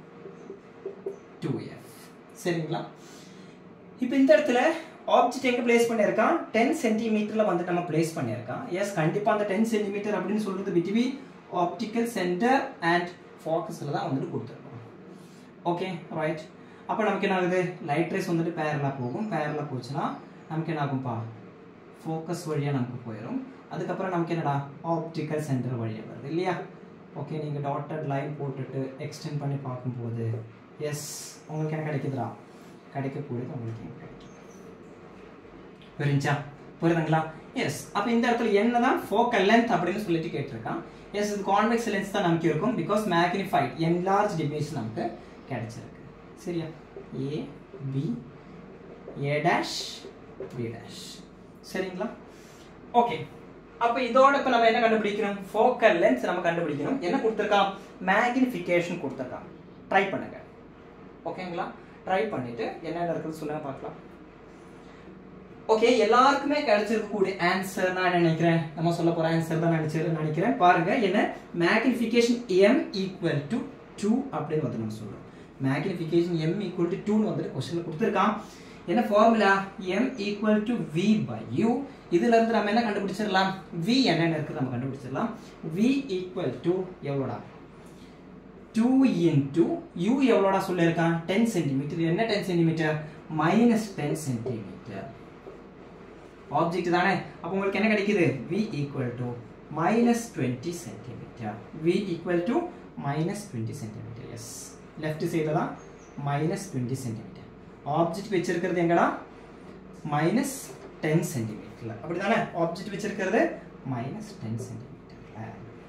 two f சரிங்களா இப்போ இந்த இடத்துல ஆப்ஜெக்ட் எங்க பிளேஸ் பண்ணியிருக்கான் டென் சென்டிமீட்டர்ல வந்து நம்ம பிளேஸ் பண்ணியிருக்கான் எஸ் கண்டிப்பா அந்த டென் சென்டிமீட்டர் அப்படின்னு சொல்றது பிட்வீன் ஆப்டிக்கல் சென்டர் அண்ட் ஃபோக்கஸில் தான் வந்துட்டு கொடுத்துருக்கோம் ஓகே ரைட் அப்போ நமக்கு என்ன ஆகுது லைட் ரேஸ் வந்துட்டு பேரலாக போகும் பேரலாக போச்சுன்னா நமக்கு என்ன ஆகும்ப்பா ஃபோக்கஸ் வழியாக நமக்கு போயிடும் அதுக்கப்புறம் நமக்கு என்னடா ஆப்டிக்கல் சென்டர் வழியாக வருது இல்லையா ஓகே நீங்கள் டாட்டட் லைன் போட்டுட்டு எக்ஸ்டெண்ட் பண்ணி பார்க்கும்போது எஸ் உங்களுக்கு என்ன கிடைக்குதுடா கிடைக்கக்கூடியது உங்களுக்கு என்ன கிடைக்கும் புரிஞ்சா புரியுதுங்களா எஸ் அப்போ இந்த இடத்துல என்னதான் ஃபோக்கல் லென்த் அப்படின்னு சொல்லிட்டு கேட்டிருக்கான் எஸ் இது கான்வெக்ஸ் லென்ஸ் தான் நமக்கு இருக்கும் பிகாஸ் மேக்னிஃபைட் என்லார்ஜ் இமேஜ் நமக்கு கிடைச்சிருக்கு சரியா A B A dash B dash சரிங்களா ஓகே அப்ப இதோட இப்ப நம்ம என்ன கண்டுபிடிக்கணும் ஃபோக்கல் லென்ஸ் நம்ம கண்டுபிடிக்கணும் என்ன கொடுத்துருக்கான் மேக்னிஃபிகேஷன் கொடுத்துருக்கான் ட்ரை பண்ணுங்க ஓகேங்களா ட்ரை பண்ணிட்டு என்னென்ன இருக்குன்னு சொல்லுங்க பார்க்கலாம் ஓகே எல்லாருக்குமே கிடைச்சிருக்கக்கூடிய ஆன்சர் நான் என்ன நினைக்கிறேன் நம்ம சொல்ல போற ஆன்சர் தான் நினைச்சு நினைக்கிறேன் பாருங்க என்ன magnification m equal to two அப்படின்னு வந்து நம்ம சொல்றோம் மேக்னிஃபிகேஷன் எம் ஈக்குவல் டு டூன்னு வந்துட்டு கொஸ்டின்ல கொடுத்துருக்கான் என்ன formula m equal to we by u இதுல இருந்து நம்ம என்ன கண்டுபிடிச்சிடலாம் வி என்னென்ன இருக்கு நம்ம கண்டுபிடிச்சிடலாம் வி ஈக்குவல் டு எவ்வளோடா டூ இன்டூ யூ எவ்வளோடா சொல்லியிருக்கான் டென் சென்டிமீட்டர் என்ன ten centimetre minus ten centimetre object தானே அப்போ உங்களுக்கு என்ன கிடைக்குது v equal to minus twenty centimetre v equal to minus twenty centimetre yes left சைடில் தான் மைனஸ் டுவெண்ட்டி சென்டிமீட்டர் ஆப்ஜெக்ட் வச்சிருக்கிறது எங்கடா மைனஸ் டென் சென்டிமீட்டர்ல அப்படி தானே ஆப்ஜெக்ட் வச்சிருக்கிறது மைனஸ் டென் சென்டிமீட்டர்ல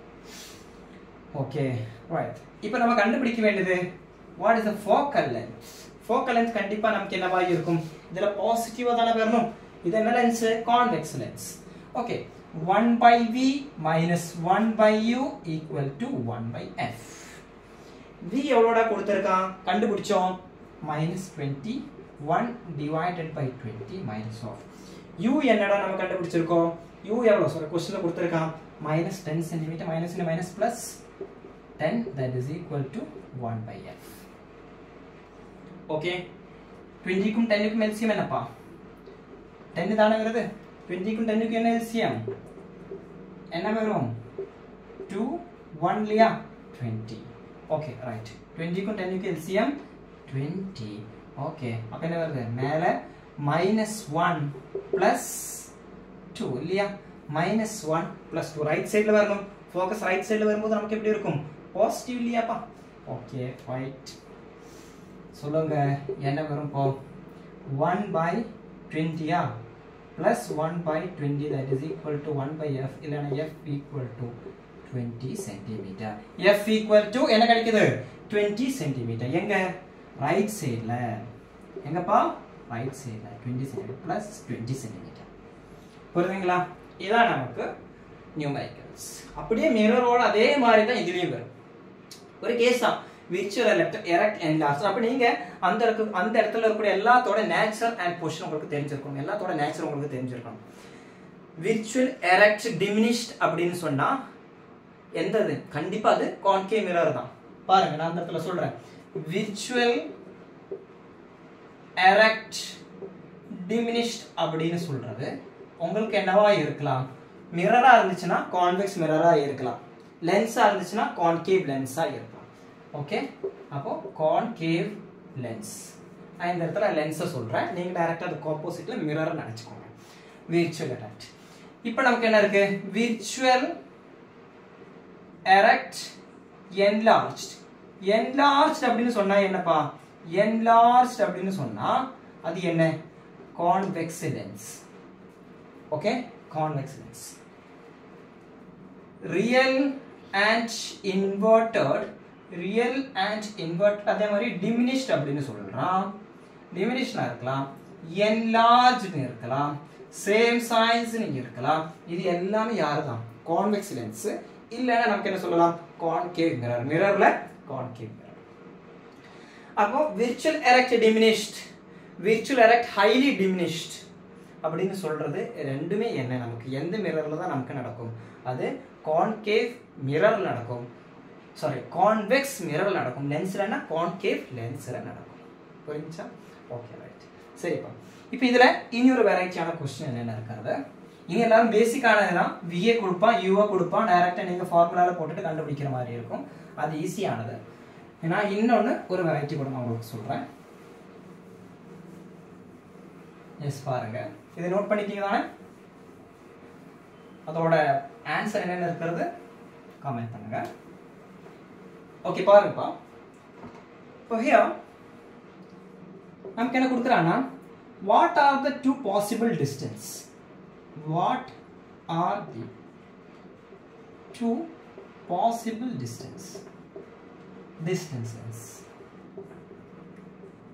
ஓகே ரைட் இப்போ நம்ம கண்டுபிடிக்க வேண்டியது what is the focal length focal length கண்டிப்பா நமக்கு என்னவா இருக்கும் இதுல பாசிட்டிவா தானே வரணும் இது என்ன lens convex lens okay 1 by v minus 1 by u equal to 1 by f v எவ்வளோடா கொடுத்துருக்கான் கண்டுபிடிச்சோம் minus twenty one divided by twenty minus of u என்னடா நம்ம கண்டுபிடிச்சிருக்கோம் u எவ்வளோ சாரி கொஸ்டினில் கொடுத்துருக்கான் minus ten centimetre minus minus plus ten that is equal to one by f okay டுவெண்ட்டிக்கும் டென்னுக்கும் எல்சியம் என்னப்பா டென்னு தானே வருது டுவெண்ட்டிக்கும் டென்னுக்கும் என்ன எல்சியம் என்ன வரும் டூ ஒன் இல்லையா டுவெண்ட்டி ஓகே ரைட் டுவெண்ட்டிக்கும் டென்னுக்கும் எல்சியம் டுவெண்ட்டி ஓகே அப்போ என்ன வருது மேலே மைனஸ் ஒன் ப்ளஸ் டூ இல்லையா minus one plus two right சைடில் வரணும் ஃபோக்கஸ் ரைட் சைடில் வரும்போது நமக்கு எப்படி இருக்கும் பாசிட்டிவ் இல்லையாப்பா ஓகே ரைட் சொல்லுங்க என்ன வரும் இப்போ ஒன் பை டுவெண்ட்டியா plus one by twenty that is equal to one by f இல்லைன்னா f equal to twenty centimetre f equal to என்ன கிடைக்குது டுவெண்ட்டி சென்டிமீட்டர் எங்க ரைட் சைடில் எங்கப்பா ரைட் சைடில் twenty centimetre plus twenty centimetre புரியுதுங்களா இதான் நமக்கு நியூமரிக்கல்ஸ் அப்படியே மிரரோட அதே மாதிரி தான் இதுலேயும் வரும் ஒரு கேஸ் தான் virtual left erect and last அப்போ நீங்க அந்த இடத்துக்கு அந்த இடத்துல இருக்கக்கூடிய எல்லாத்தோட நேச்சர் அண்ட் பொசிஷன் உங்களுக்கு தெரிஞ்சிருக்கணும் எல்லாத்தோட நேச்சர் உங்களுக்கு தெரிஞ்சிருக்கணும் விர்ச்சுவல் எரக்ட் டிமினிஷ்ட் அப்படின்னு சொன்னா எந்த இது கண்டிப்பா அது கான்கே மிரர் தான் பாருங்க நான் அந்த இடத்துல சொல்றேன் விர்ச்சுவல் எரக்ட் டிமினிஷ்ட் அப்படின்னு சொல்றது உங்களுக்கு என்னவா இருக்கலாம் மிரரா இருந்துச்சுன்னா கான்வெக்ஸ் மிரரா இருக்கலாம் லென்ஸா இருந்துச்சுன்னா கான்கேவ் லென்ஸா இருக்கலாம் ஓகே அப்போ கான்கேவ் லென்ஸ் நான் இந்த இடத்துல லென்ஸை சொல்றேன் நீங்க டைரக்டா அதுக்கு ஆப்போசிட்ல மிரர் நினைச்சுக்கோங்க விர்ச்சுவல் எரக்ட் இப்போ நமக்கு என்ன இருக்கு விர்ச்சுவல் எரக்ட் enlarged enlarged அப்படின்னு சொன்னா என்னப்பா enlarged அப்படின்னு சொன்னா அது என்ன convex lens okay convex lens real and inverted real and invert அதே மாதிரி டிமினிஷ்ட் அப்படின்னு சொல்றான் டிமினிஷ்னா இருக்கலாம் enlarged இருக்கலாம் சேம் சைஸ் இருக்கலாம் இது எல்லாமே யாரு தான் கான்வெக்ஸ் லென்ஸ் இல்லைன்னா நமக்கு என்ன சொல்லலாம் கான்கேவ் மிரர் மிரர்ல கான்கேவ் மிரர் அப்போ virtual erect diminished virtual erect highly diminished அப்படின்னு சொல்றது ரெண்டுமே என்ன நமக்கு எந்த மிரர்ல தான் நமக்கு நடக்கும் அது கான்கேவ் மிரர் நடக்கும் சாரி கான்வெக்ஸ் மிரர் நடக்கும் லென்ஸ்லன்னா கான்கேவ் லென்ஸ்ல நடக்கும் புரிஞ்சா ஓகே ரைட் சரிப்பா இப்போ இதுல இனி ஒரு வெரைட்டியான கொஸ்டின் என்னென்ன இருக்கிறது இனி எல்லாரும் பேசிக்கானது தான் விஏ கொடுப்பான் யூஆ கொடுப்பான் டைரக்டா நீங்க ஃபார்முலால போட்டுட்டு கண்டுபிடிக்கிற மாதிரி இருக்கும் அது ஈஸியானது ஏன்னா இன்னொன்று ஒரு வெரைட்டி கூட நான் உங்களுக்கு சொல்றேன் எஸ் பாருங்க இதை நோட் பண்ணிட்டீங்க தானே அதோட ஆன்சர் என்னென்ன இருக்கிறது காமெண்ட் பண்ணுங்க ஓகே பாருங்கப்பா இப்போ ஹியர் நமக்கு என்ன கொடுக்குறான்னா what are the two possible distance what are the two possible distance distances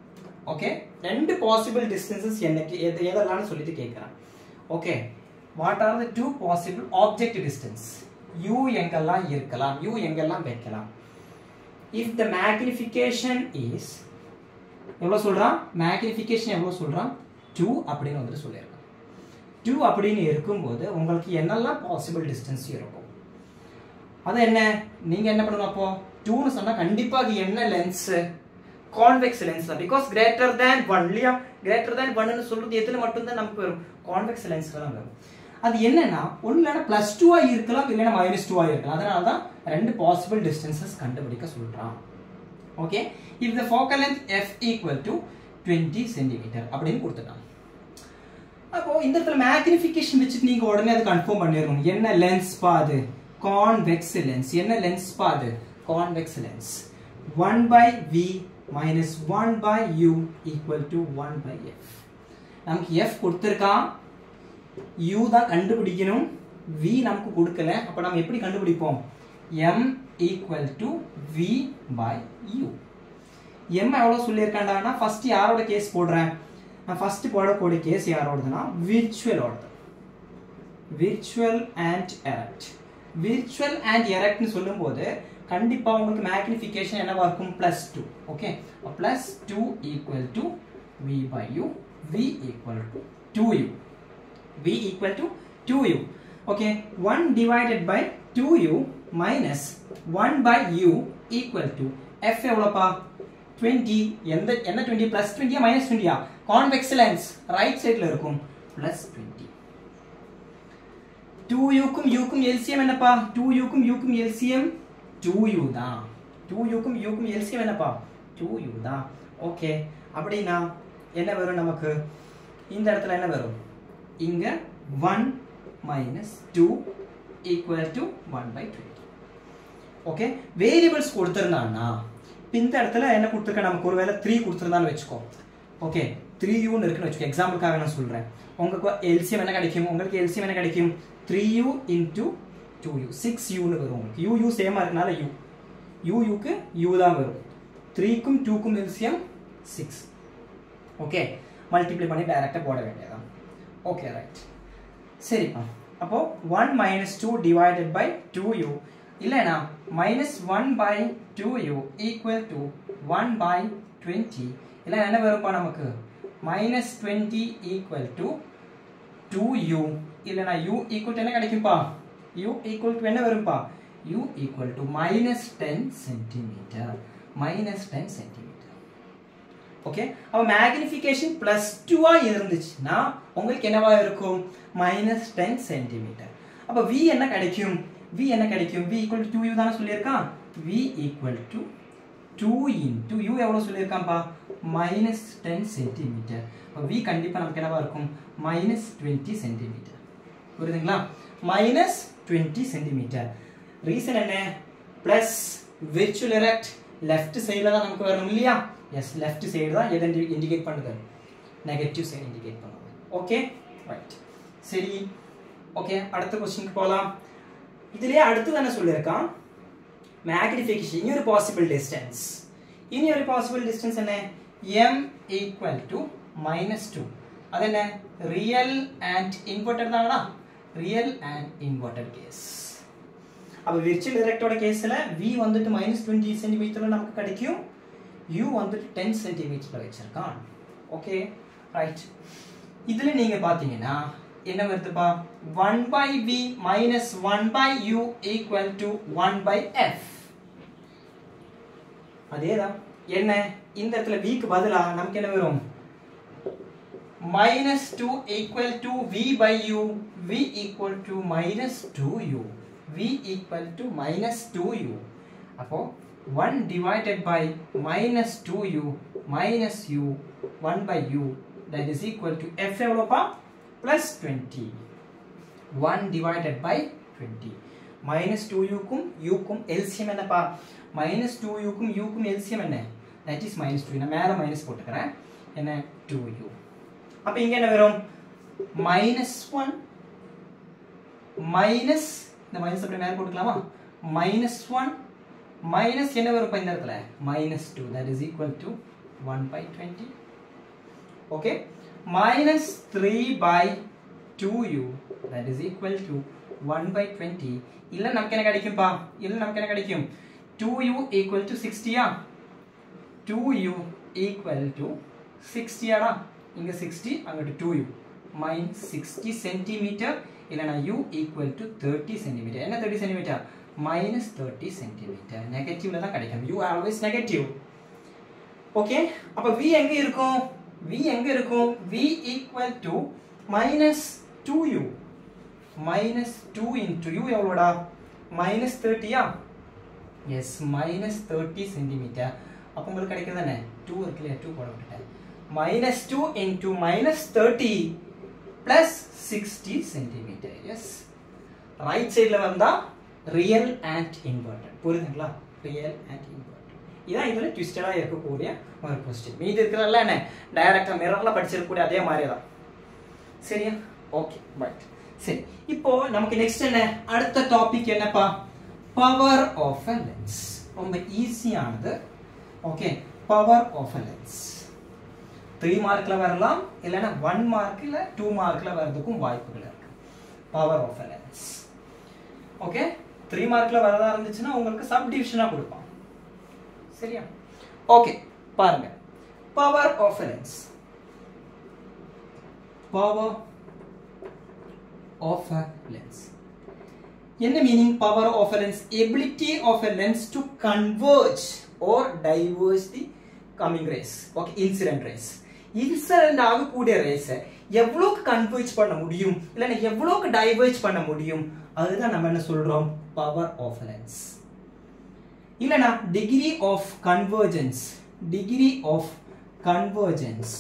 okay ரெண்டு பாசிபிள் டிஸ்டன்சஸ் எனக்கு எது எதெல்லாம்னு சொல்லிட்டு கேட்குறேன் okay what are the two possible object distance u எங்கெல்லாம் இருக்கலாம் யூ எங்கெல்லாம் வைக்கலாம் இஃப் த மேக்னிஃபிகேஷன் இஸ் எவ்வளோ சொல்கிறான் மேக்னிஃபிகேஷன் எவ்வளோ சொல்கிறான் டூ அப்படின்னு வந்துட்டு சொல்லியிருக்கான் டூ அப்படின்னு இருக்கும்போது உங்களுக்கு என்னெல்லாம் பாசிபிள் டிஸ்டன்ஸ் இருக்கும் அது என்ன நீங்கள் என்ன பண்ணணும் அப்போ டூன்னு சொன்னால் கண்டிப்பாக அது என்ன லென்ஸு கான்வெக்ஸ் லென்ஸ் தான் பிகாஸ் கிரேட்டர் தேன் ஒன் இல்லையா கிரேட்டர் தேன் ஒன்னு சொல்றது எதுல மட்டும்தான் நமக்கு வரும் கான்வெக்ஸ் லென்ஸ்ல தான் வரும் அது என்னன்னா ஒன்று இல்லைன்னா ப்ளஸ் டூவாக இருக்கலாம் இல்லைன்னா மைனஸ் டூவாக இருக்கலாம் அதனால தான் ரெண்டு பாசிபிள் டிஸ்டன்சஸ் கண்டுபிடிக்க சொல்கிறான் okay if the focal length F equal to twenty centimetre அப்படின்னு கொடுத்துட்டான் அப்போ இந்த இடத்துல மேக்னிஃபிகேஷன் வச்சுட்டு நீங்க உடனே அது கன்ஃபார்ம் பண்ணிடணும் என்ன லென்ஸ் பா அது கான்வெக்ஸ் லென்ஸ் என்ன லென்ஸ் பா அது convex lens 1 by v minus 1 by u equal to 1 by f நமக்கு f கொடுத்திருக்கான் u தான் கண்டுபிடிக்கணும் v நமக்கு கொடுக்கல அப்ப நம்ம எப்படி கண்டுபிடிப்போம் m equal to v by u m எவ்வளவு சொல்லியிருக்காண்டானா ஃபர்ஸ்ட் யாரோட கேஸ் போடுறேன் நான் ஃபர்ஸ்ட் போடக்கூடிய கேஸ் யாரோடதுன்னா விர்ச்சுவலோடது virtual and erect virtual and எரக்ட்னு சொல்லும்போது கண்டிப்பா உங்களுக்கு மேக்னிஃபிகேஷன் என்னவா இருக்கும் plus two okay plus two equal to we by U V equal to two U V equal to two U okay one divided by two U minus one by you equal to F எவ்வளோப்பா twenty எந்த என்ன twenty plus டுவெண்ட்டியா minus டுவெண்ட்டியா convex lens right சைடில் இருக்கும் plus twenty two யூக்கும் யூக்கும் LCM என்னப்பா டூ யூக்கும் யூக்கும் எல்சிஎம் டூ யூ தான் டூ யூக்கும் யூக்கும் எல்சிஎம் என்னப்பா டூ யூ தான் ஓகே அப்படின்னா என்ன வரும் நமக்கு இந்த இடத்துல என்ன வரும் இங்க one minus two equal to one by twenty okay variables கொடுத்துருந்தான்னா இந்த இடத்துல என்ன கொடுத்துருக்க நமக்கு ஒருவேளை த்ரீ கொடுத்துருந்தான்னு வச்சுக்கோ ஓகே த்ரீ யூன்னு இருக்குன்னு வச்சுக்கோ எக்ஸாம்பிளுக்காக நான் சொல்கிறேன் உங்களுக்கு எல்சிஎம் என்ன கிடைக்கும் உங்களுக்கு எல்சிஎம் என்ன கிடைக்கும் three U into two U six யூன்னு வரும் உங்களுக்கு யூ யூ சேமாக இருக்கனால யூ யூ யூக்கு யூ தான் வரும் த்ரீக்கும் டூக்கும் எல்சிஎம் சிக்ஸ் ஓகே மல்டிப்ளை பண்ணி டைரெக்டாக போட வேண்டியதான் ஓகே ரைட் சரிப்பா அப்போ one minus two divided by two U இல்லைனா minus one by two U equal to one by twenty இல்லை என்ன வரும்ப்பா நமக்கு minus twenty equal to two U இல்லைனா யூ ஈக்குவல் டு என்ன கிடைக்கும்பா யூ ஈக்குவல் டு என்ன வரும்பா U equal to minus ten centimetre minus ten centimetre okay அப்போ மேக்னிஃபிகேஷன் பிளஸ் டூவா இருந்துச்சுன்னா உங்களுக்கு என்னவா இருக்கும் மைனஸ் டென் சென்டிமீட்டர் அப்போ வி என்ன கிடைக்கும் வி என்ன கிடைக்கும் V equal to two U தானே சொல்லியிருக்கான் V equal to two into U எவ்வளோ சொல்லியிருக்கான்ப்பா மைனஸ் டென் சென்டிமீட்டர் இப்போ வி கண்டிப்பாக நமக்கு என்னவா இருக்கும் மைனஸ் டுவெண்ட்டி சென்டிமீட்டர் புரியுதுங்களா மைனஸ் டுவெண்ட்டி சென்டிமீட்டர் ரீசன் என்ன பிளஸ் விர்ச்சுவல் எரக்ட் லெஃப்ட் சைடில் தான் நமக்கு வரணும் இல்லையா எஸ் லெஃப்ட் சைடு தான் எதை இண்டிகேட் பண்ணுது நெகட்டிவ் சைடு இண்டிகேட் பண்ணுது ஓகே ரைட் சரி ஓகே அடுத்த கொஸ்டினுக்கு போகலாம் இதுலயே அடுத்து என்ன சொல்லியிருக்கான் மேக்னிஃபிகேஷன் இனி ஒரு பாசிபிள் டிஸ்டன்ஸ் இனி ஒரு பாசிபிள் டிஸ்டன்ஸ் என்ன M equal to minus two அது என்ன ரியல் அண்ட் இன்வெர்டட் தாங்களா ரியல் அண்ட் இன்வெர்டட் கேஸ் அப்போ விர்ச்சுவல் எரக்டோட கேஸில் வி வந்துட்டு மைனஸ் டுவெண்ட்டி சென்டிமீட்டரில் நமக்கு கிடைக்கும் யூ வந்துட்டு டென் சென்டிமீட்டரில் வச்சிருக்கான் ஓகே ரைட் இதில் நீங்கள் பார்த்தீங்கன்னா என்ன வருதுப்பா one by we minus one by you equal to one by F அதேதான் என்ன இந்த இடத்துல விக்கு பதிலா நமக்கு என்ன வரும் minus 2 equal to v by u v equal to minus 2u v equal to minus 2u அப்போ 1 divided by minus 2u minus u 1 by u that is equal to f எவ்வளோப்பா plus 20 1 divided by 20 minus 2u க்கும் u க்கும் LCM என்னப்பா minus 2u க்கும் u க்கும் LCM என்ன that is minus 2 நான் மேலே minus போட்டுக்கிறேன் என்ன 2u அப்ப இங்க என்ன வரும் மைனஸ் ஒன் மைனஸ் இந்த மைனஸ் அப்படி மேல போட்டுக்கலாமா மைனஸ் ஒன் மைனஸ் என்ன வரும் இப்ப இந்த இடத்துல minus two that is equal to one by twenty okay minus three by two U that is equal to one by twenty இல்லை நமக்கு என்ன கிடைக்கும்பா இல்லை நமக்கு என்ன கிடைக்கும் டூ யூ ஈக்குவல் டு சிக்ஸ்டியா டூ யூ ஈக்குவல் டு சிக்ஸ்டியாடா இங்கே சிக்ஸ்டி அங்கிட்டு two U minus sixty centimetre இல்லைனா U equal to thirty centimetre என்ன thirty centimetre minus thirty centimetre நெகட்டிவ்ல தான் கிடைக்கும் யூ ஆல்வேஸ் நெகட்டிவ் ஓகே அப்போ வி எங்க இருக்கும் வி எங்க இருக்கும் V equal to minus two U minus two into you எவ்வளோடா மைனஸ் தேர்ட்டியா எஸ் மைனஸ் தேர்ட்டி சென்டிமீட்டர் அப்போ உங்களுக்கு கிடைக்கிறது தானே டூ இருக்கு இல்லையா டூ போட விட்டுட்டேன் minus two into minus thirty plus sixty centimetre yes right சைடில் வந்தா ரியல் அண்ட் இன்வெர்டட் புரியுதுங்களா ரியல் அண்ட் இன்வெர்டட் இதான் இதில் ட்விஸ்டடாக இருக்கக்கூடிய ஒரு கொஸ்டின் மீதி இருக்கிறதெல்லாம் என்ன டைரக்டாக மிரரில் படிச்சிருக்கக்கூடிய அதே மாதிரி தான் சரியா ஓகே ரைட் சரி இப்போ நமக்கு நெக்ஸ்ட் என்ன அடுத்த டாபிக் என்னப்பா பவர் ஆஃப் அ லென்ஸ் ரொம்ப ஈஸியானது okay power of a lens three மார்க்கில் வரலாம் இல்லைன்னா ஒன் மார்க்கில் டூ மார்க்கில் வர்றதுக்கும் வாய்ப்புகள் இருக்கு power of a lens okay three மார்க்கில் வரதா இருந்துச்சுன்னா உங்களுக்கு சப் டிவிஷனாக கொடுப்பான் சரியா ஓகே பாருங்க power of a lens power of a lens என்ன meaning power of a lens ability of a lens to converge or diverge the coming rays okay incident rays incident ஆகக்கூடிய ரேஸை எவ்வளோக்கு கன்வர்ஜ் பண்ண முடியும் இல்லைன்னா எவ்வளோக்கு டைவர்ஜ் பண்ண முடியும் அதுதான் நம்ம என்ன சொல்றோம் பவர் ஆஃப் லென்ஸ் இல்லைனா degree of convergence degree of convergence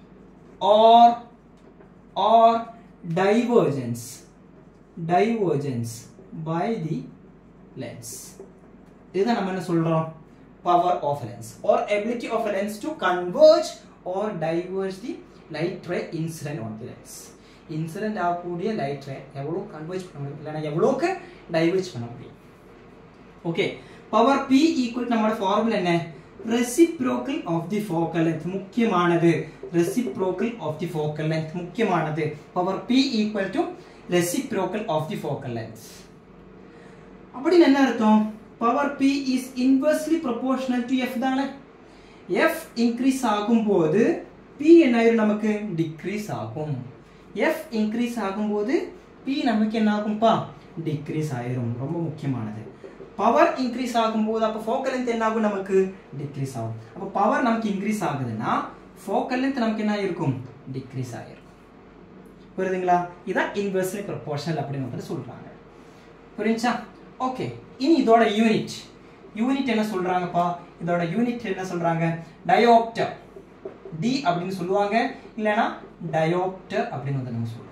or or divergence divergence by the lens இதுதான் நம்ம என்ன சொல்றோம் power of a lens or ability of a lens to converge or diverge the light ray incident on the lens incident ஆகக்கூடிய light ray எவ்வளோ converge பண்ண முடியும் இல்லைன்னா எவ்வளோக்கு டைவர்ஜ் பண்ண முடியும் ஓகே பவர் பி ஈக்குவல் நம்மளோட ஃபார்முலா என்ன reciprocal of the focal length முக்கியமானது reciprocal of the focal length முக்கியமானது power P equal to reciprocal of the focal length அப்படின்னு என்ன அர்த்தம் power P is inversely proportional to F தானே F increase ஆகும்போது P என்ன ஆயிரும் நமக்கு டிக்ரீஸ் ஆகும் எஃப் இன்க்ரீஸ் ஆகும்போது பி நமக்கு என்ன ஆகும்பா டிக்ரீஸ் ஆயிரும் ரொம்ப முக்கியமானது பவர் இன்க்ரீஸ் ஆகும்போது அப்போ ஃபோக்கல் லென்த் என்ன ஆகும் நமக்கு டிக்ரீஸ் ஆகும் அப்போ பவர் நமக்கு இன்க்ரீஸ் ஆகுதுன்னா ஃபோக்கல் லென்த் நமக்கு என்ன இருக்கும் டிக்ரீஸ் ஆகிருக்கும் புரியுதுங்களா இதான் இன்வெர்ஸ்லி ப்ரொபோர்ஷனல் அப்படின்னு வந்து சொல்றாங்க புரிஞ்சா ஓகே இனி இதோட யூனிட் யூனிட் என்ன சொல்றாங்கப்பா இதோட யூனிட் என்ன சொல்றாங்க டயோப்டர் டி அப்படின்னு சொல்லுவாங்க இல்லைன்னா டயோப்டர் அப்படின்னு வந்து நம்ம சொல்றோம்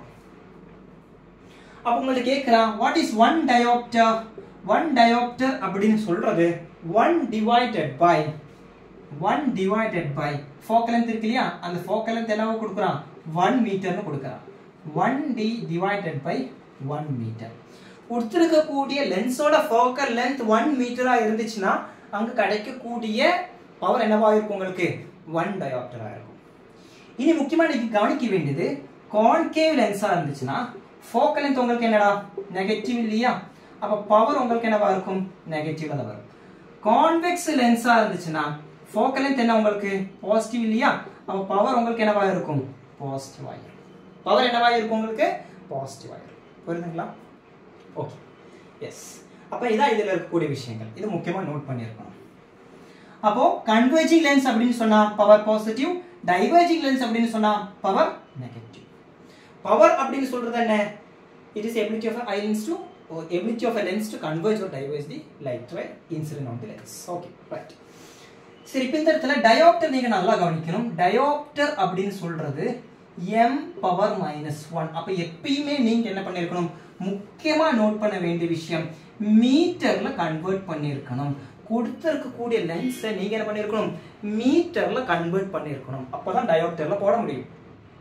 அப்ப உங்களுக்கு கேட்கலாம் what is one dioptre one dioptre அப்படின்னு சொல்றது one divided by one divided by focal length இருக்கு இல்லையா அந்த ஃபோக்கல் லென்த் என்னவோ கொடுக்குறான் ஒன் மீட்டர்னு கொடுக்குறான் one D divided by one metre கொடுத்துருக்கக்கூடிய லென்ஸோட ஃபோக்கல் லென்த் ஒன் மீட்டரா இருந்துச்சுன்னா அங்க கிடைக்கக்கூடிய பவர் என்னவா இருக்கும் உங்களுக்கு ஒன் டயோப்டரா இருக்கும் இனி முக்கியமா நீங்க கவனிக்க வேண்டியது கான்கேவ் லென்ஸா இருந்துச்சுன்னா ஃபோக்கல் லென்த் உங்களுக்கு என்னடா நெகட்டிவ் இல்லையா அப்ப பவர் உங்களுக்கு என்னவா இருக்கும் நெகட்டிவ்ல தான் வரும் கான்வெக்ஸ் லென்ஸா இருந்துச்சுன்னா ஃபோக்கல் லென்த் என்ன உங்களுக்கு பாசிட்டிவ் இல்லையா அப்ப பவர் உங்களுக்கு என்னவா இருக்கும் பாசிட்டிவா இருக்கும் பவர் என்னவா இருக்கும் உங்களுக்கு பாசிட்டிவா இருக்கும் புரியுதுங்களா ஓகே எஸ் அப்போ இதான் இதில் இருக்கக்கூடிய விஷயங்கள் இது முக்கியமாக நோட் பண்ணியிருக்கணும் அப்போ கன்வர்ஜிங் லென்ஸ் அப்படின்னு சொன்னா பவர் பாசிட்டிவ் டைவர்ஜிங் லென்ஸ் அப்படின்னு சொன்னா பவர் நெகட்டிவ் பவர் அப்படின்னு சொல்றது என்ன it is ability of a lens to ability of a lens to converge or diverge the light ray incident on the lens okay right சரி இப்போ இந்த இடத்துல dioptre நீங்க நல்லா கவனிக்கணும் டயோப்டர் அப்படின்னு சொல்றது எம் பவர் மைனஸ் ஒன் அப்ப எப்பயுமே நீங்க என்ன பண்ணிருக்கணும் முக்கியமா நோட் பண்ண வேண்டிய விஷயம் மீட்டர்ல கன்வெர்ட் பண்ணிருக்கணும் கொடுத்திருக்கக்கூடிய லென்ஸை நீங்க என்ன பண்ணிருக்கணும் மீட்டர்ல கன்வெர்ட் பண்ணிருக்கணும் அப்பதான் டயோப்டர்ல போட முடியும்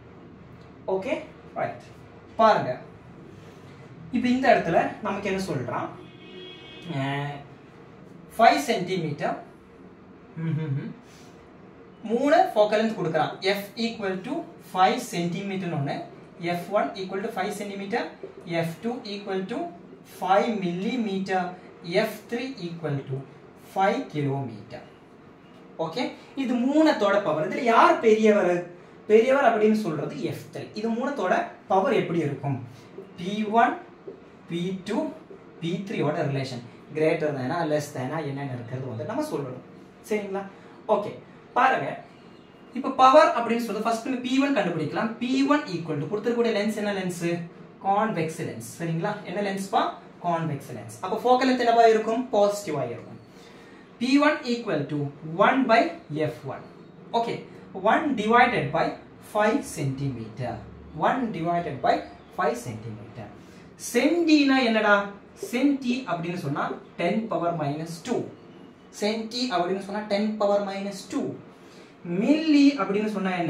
ஓகே ரைட் பாருங்க இப்போ இந்த இடத்துல நமக்கு என்ன சொல்றான் ஃபைவ் சென்டிமீட்டர் மூணு ஃபோக்கல் லென்த் கொடுக்குறான் F equal to five centimetre ஒன்று F one equal to five centimetre F two equal to five millimetre F three equal to five kilometre okay இது மூணத்தோட பவர் இதுல யார் பெரியவர் பெரியவர் அப்படின்னு சொல்றது எஃப் த்ரீ இது மூணத்தோட பவர் எப்படி இருக்கும் P one P two P த்ரீயோட ரிலேஷன் கிரேட்டர் தேனா லெஸ் தேனா என்னென்ன இருக்கிறது வந்து நம்ம சொல்லணும் சரிங்களா ஓகே பாருங்க இப்போ பவர் அப்படின்னு சொல்றது ஃபர்ஸ்ட் பி ஒன் கண்டுபிடிக்கலாம் பி ஒன் ஈக்குவல் டு கொடுத்துருக்கூடிய லென்ஸ் என்ன லென்ஸ் கான்வெக்ஸ் லென்ஸ் சரிங்களா என்ன லென்ஸ் பா கான்வெக்ஸ் லென்ஸ் அப்போ ஃபோக்கல் லென்த் என்னவா இருக்கும் பாசிட்டிவா இருக்கும் P1 equal to 1 by F1. Okay, 1 divided by 5 centimeter. 1 divided by 5 centimeter. சென்டினா என்னடா சென்டி அப்படின்னு சொன்னா 10 பவர் மைனஸ் டூ சென்டி அப்படின்னு சொன்னா 10 பவர் மைனஸ் டூ மில்லி அப்படின்னு சொன்னா என்ன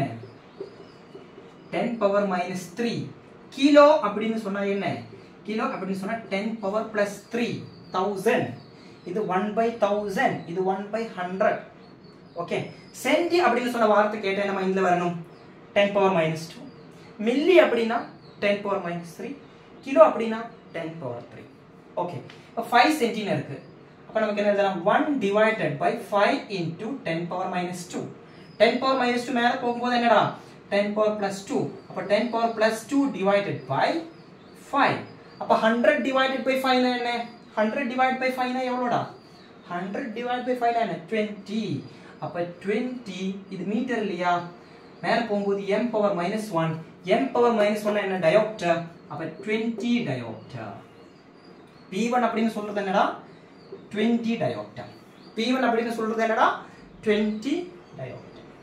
10 பவர் மைனஸ் த்ரீ கிலோ அப்படின்னு சொன்னா என்ன கிலோ அப்படின்னு சொன்னா 10 பவர் பிளஸ் த்ரீ தௌசண்ட் இது ஒன் பை தௌசண்ட் இது one by hundred okay centi அப்படின்னு சொன்ன வார்த்தை கேட்டேன் நம்ம மைண்ட்ல வரணும் ten power minus two milli அப்படின்னா ten power minus three kilo அப்படின்னா டென் பவர் த்ரீ ஓகே இப்போ ஃபைவ் சென்டின்னு இருக்கு அப்போ நமக்கு என்ன எழுதலாம் one divided by five into ten power minus two ten power minus two மேலே போகும்போது என்னடா டென் பவர் பிளஸ் டூ அப்போ ten power plus two divided by five அப்போ ஹண்ட்ரட் டிவைடட் பை ஃபைவ்னா என்ன ஹண்ட்ரட் டிவைட் பை ஃபைவ்னா எவ்வளோடா ஹண்ட்ரட் டிவைட் பை ஃபைவ்னா என்ன டுவெண்ட்டி அப்போ டுவெண்ட்டி இது மீட்டர் இல்லையா மேலே போகும்போது M power minus one M power minus one என்ன டயோப்டர் அப்போ டுவெண்ட்டி டயோப்டர் பி ஒன் அப்படின்னு சொல்றது என்னடா டுவெண்ட்டி டயோப்டர் பி ஒன் அப்படின்னு சொல்றது என்னடா twenty dioptre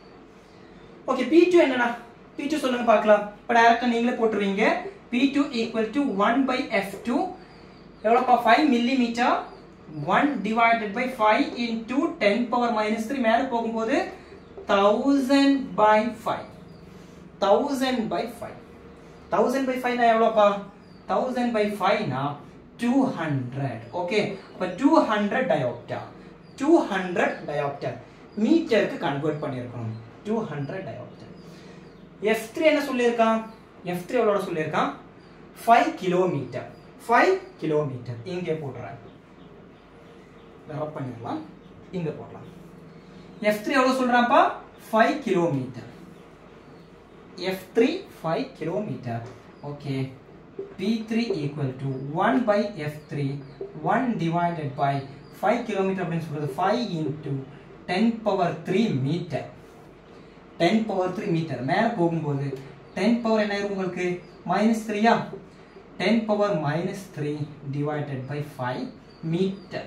okay P two என்னடா பி டூ சொல்லுங்க பார்க்கலாம் இப்போ டேரக்டாக நீங்களே போட்டுருவீங்க P two equal to one by F two எவ்வளோப்பா five millimetre one divided by five into ten power minus three மேலே போகும்போது thousand by five thousand by five thousand by ஃபைவ்னா எவ்வளோப்பா தௌசண்ட் பை ஃபைவ்னா டூ ஹண்ட்ரட் ஓகே இப்போ two hundred dioptre two hundred dioptre மீட்டருக்கு convert பண்ணியிருக்கணும் two hundred dioptre F three என்ன சொல்லியிருக்கான் எஃப் த்ரீ எவ்வளோ சொல்லியிருக்கான் ஃபைவ் கிலோமீட்டர் ஃபைவ் கிலோமீட்டர் இங்கே போடுறேன் ரப் பண்ணிடலாம் இங்கே போடலாம் எஃப் த்ரீ எவ்வளோ சொல்கிறான்ப்பா five kilometre F three five kilometre okay P3 equal to 1 by F3 1 divided by 5 kilometer அப்படின்னு சொல்றது 5 into 10 power 3 meter 10 power 3 meter மேல போகும்போது 10 power என்ன ஆயிரும் உங்களுக்கு மைனஸ் த்ரீயா 10 power minus 3 divided by 5 meter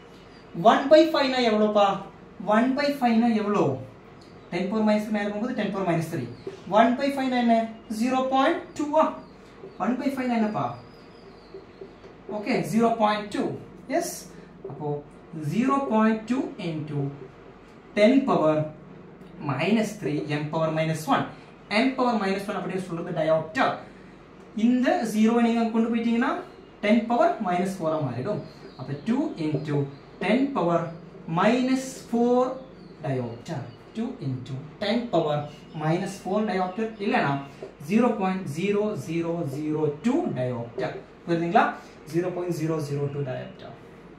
1 by 5 னா எவ்வளோப்பா 1 by 5 னா எவ்வளோ 10 power minus 3 மேல போகும்போது 10 power minus 3 1 by 5 னா என்ன 0.2 ஆ 1 by 5 என்னப்பா ஓகே 0.2 எஸ் அப்போ 0.2 into 10 power minus three M power minus one M power minus one அப்படின்னு சொல்றது டயோப்டா இந்த ஜீரோவை நீங்க கொண்டு போயிட்டீங்கன்னா டென் பவர் மைனஸ் ஃபோராக மாறிடும் அப்போ two into ten power minus four dioptre two into ten power minus four dioptre இல்லைனா zero point zero zero zero two dioptre புரியுதுங்களா zero point zero zero two dioptre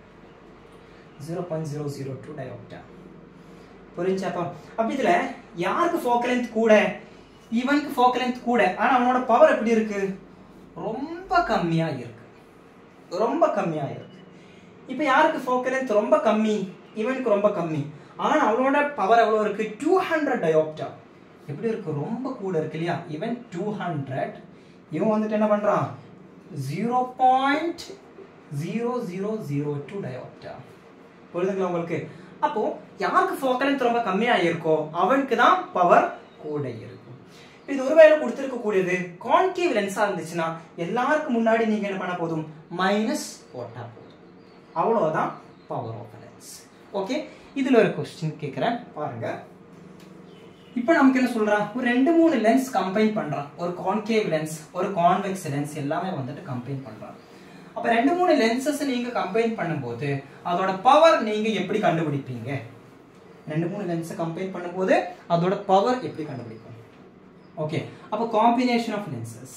zero point zero zero two dioptre புரிஞ்சாப்பா அப்ப இதுல யாருக்கு focal length கூட இவனுக்கு focal length கூட ஆனா அவனோட பவர் எப்படி இருக்கு ரொம்ப கம்மியா இருக்கு ரொம்ப கம்மியா இருக்கு இப்போ யாருக்கு ஃபோக்கல் லென்த் ரொம்ப கம்மி இவனுக்கு ரொம்ப கம்மி ஆனா அவனோட பவர் எவ்வளவு இருக்கு டூ ஹண்ட்ரட் டயோப்டா எப்படி இருக்கு ரொம்ப கூட இருக்கு இல்லையா இவன் டூ ஹண்ட்ரட் இவன் வந்துட்டு என்ன பண்றான் zero point zero zero zero two dioptre புரியுதுங்களா உங்களுக்கு அப்போ யாருக்கு ஃபோக்கல் லென்த் ரொம்ப கம்மியா இருக்கோ அவனுக்கு தான் பவர் கூட இருக்கும் இது ஒருவேளை கொடுத்துருக்க கூடியது கான்கேவ் லென்ஸா இருந்துச்சுன்னா எல்லாருக்கும் முன்னாடி நீங்க என்ன பண்ண போதும் மைனஸ் போட்டா போதும் அவ்வளவுதான் பவர் ஆஃப் லென்ஸ் ஓகே இதுல ஒரு கொஸ்டின் கேட்கிறேன் பாருங்க இப்போ நமக்கு என்ன சொல்றான் ஒரு ரெண்டு மூணு லென்ஸ் கம்பைன் பண்றான் ஒரு கான்கேவ் லென்ஸ் ஒரு கான்வெக்ஸ் லென்ஸ் எல்லாமே வந்துட்டு கம்பைன் பண்றான் அப்ப ரெண்டு மூணு லென்சஸ் நீங்க கம்பைன் பண்ணும்போது அதோட பவர் நீங்க எப்படி கண்டுபிடிப்பீங்க ரெண்டு மூணு லென்ஸை கம்பைன் பண்ணும்போது அதோட பவர் எப்படி கண்டுபிடிக்கும் ஓகே அப்போ combination of lenses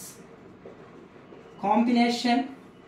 combination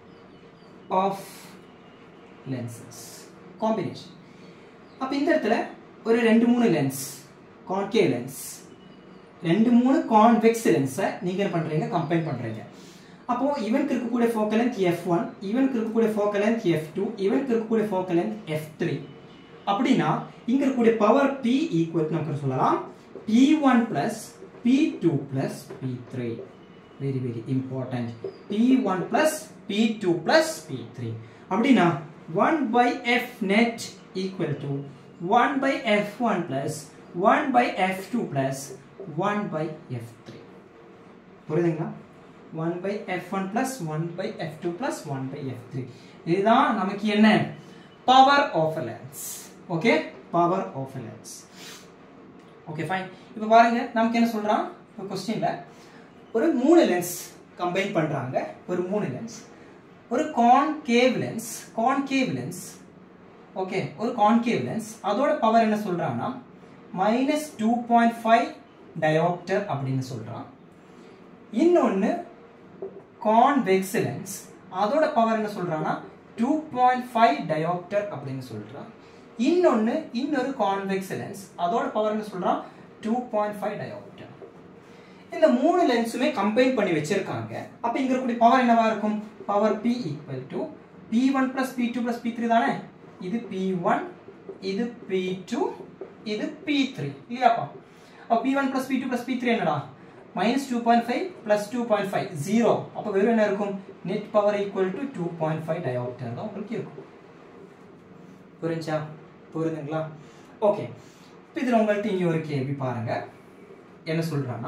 of lenses combination அப்போ இந்த இடத்துல ஒரு ரெண்டு மூணு லென்ஸ் கான்கேவ் லென்ஸ் ரெண்டு மூணு கான்வெக்ஸ் லென்ஸை நீங்கள் என்ன பண்ணுறீங்க கம்பைன் பண்ணுறீங்க அப்போ இவனுக்கு இருக்கக்கூடிய ஃபோக்கல் லென்த் எஃப் ஒன் இவனுக்கு இருக்கக்கூடிய ஃபோக்கல் லென்த் எஃப் டூ இவனுக்கு இருக்கக்கூடிய ஃபோக்கல் லென்த் எஃப் த்ரீ அப்படின்னா இங்க இருக்கக்கூடிய பவர் பி ஈக்குவல் நமக்கு சொல்லலாம் P one plus P two plus P three very very important P one plus P two plus P three அப்படின்னா one by F net equal to one by F one plus one by F two plus one by F three புரியுதுங்களா one by F one plus one by F two plus one by F three இதுதான் நமக்கு என்ன power of lens okay power of lens okay fine இப்போ பாருங்க நமக்கு என்ன சொல்றான் இப்போ கொஸ்டின்ல ஒரு மூணு லென்ஸ் கம்பைன் பண்றாங்க ஒரு மூணு லென்ஸ் ஒரு concave lens concave lens okay ஒரு கான்கேவ் லென்ஸ் அதோட பவர் என்ன சொல்றான்னா minus two point five dioptre அப்படின்னு சொல்றான் இன்னொன்று கான்வெக்ஸ் லென்ஸ் அதோட பவர் என்ன சொல்றான்னா டூ பாயிண்ட் ஃபைவ் டயோப்டர் அப்படின்னு சொல்றான் இன்னொன்று இன்னொரு கான்வெக்ஸ் லென்ஸ் அதோட பவர் என்ன சொல்றான் டூ பாயிண்ட் ஃபைவ் டயோப்டர் இந்த மூணு லென்ஸுமே கம்பைன் பண்ணி வச்சிருக்காங்க அப்போ இங்க இருக்கக்கூடிய பவர் என்னவா இருக்கும் power P equal to P one plus P two plus P three தானே இது பி ஒன் இது பி டூ இது பி த்ரீ இல்லையாப்பா அப்போ P one plus P two plus P three என்னடா minus two point five plus two point five zero அப்போ வெறும் என்ன இருக்கும் net power equal to two point five dioptre தான் உங்களுக்கு இருக்கும் புரிஞ்சா புரியுதுங்களா ஓகே இப்போ இதில் உங்கள்கிட்ட இங்கே ஒரு கேள்வி பாருங்க என்ன சொல்றான்னா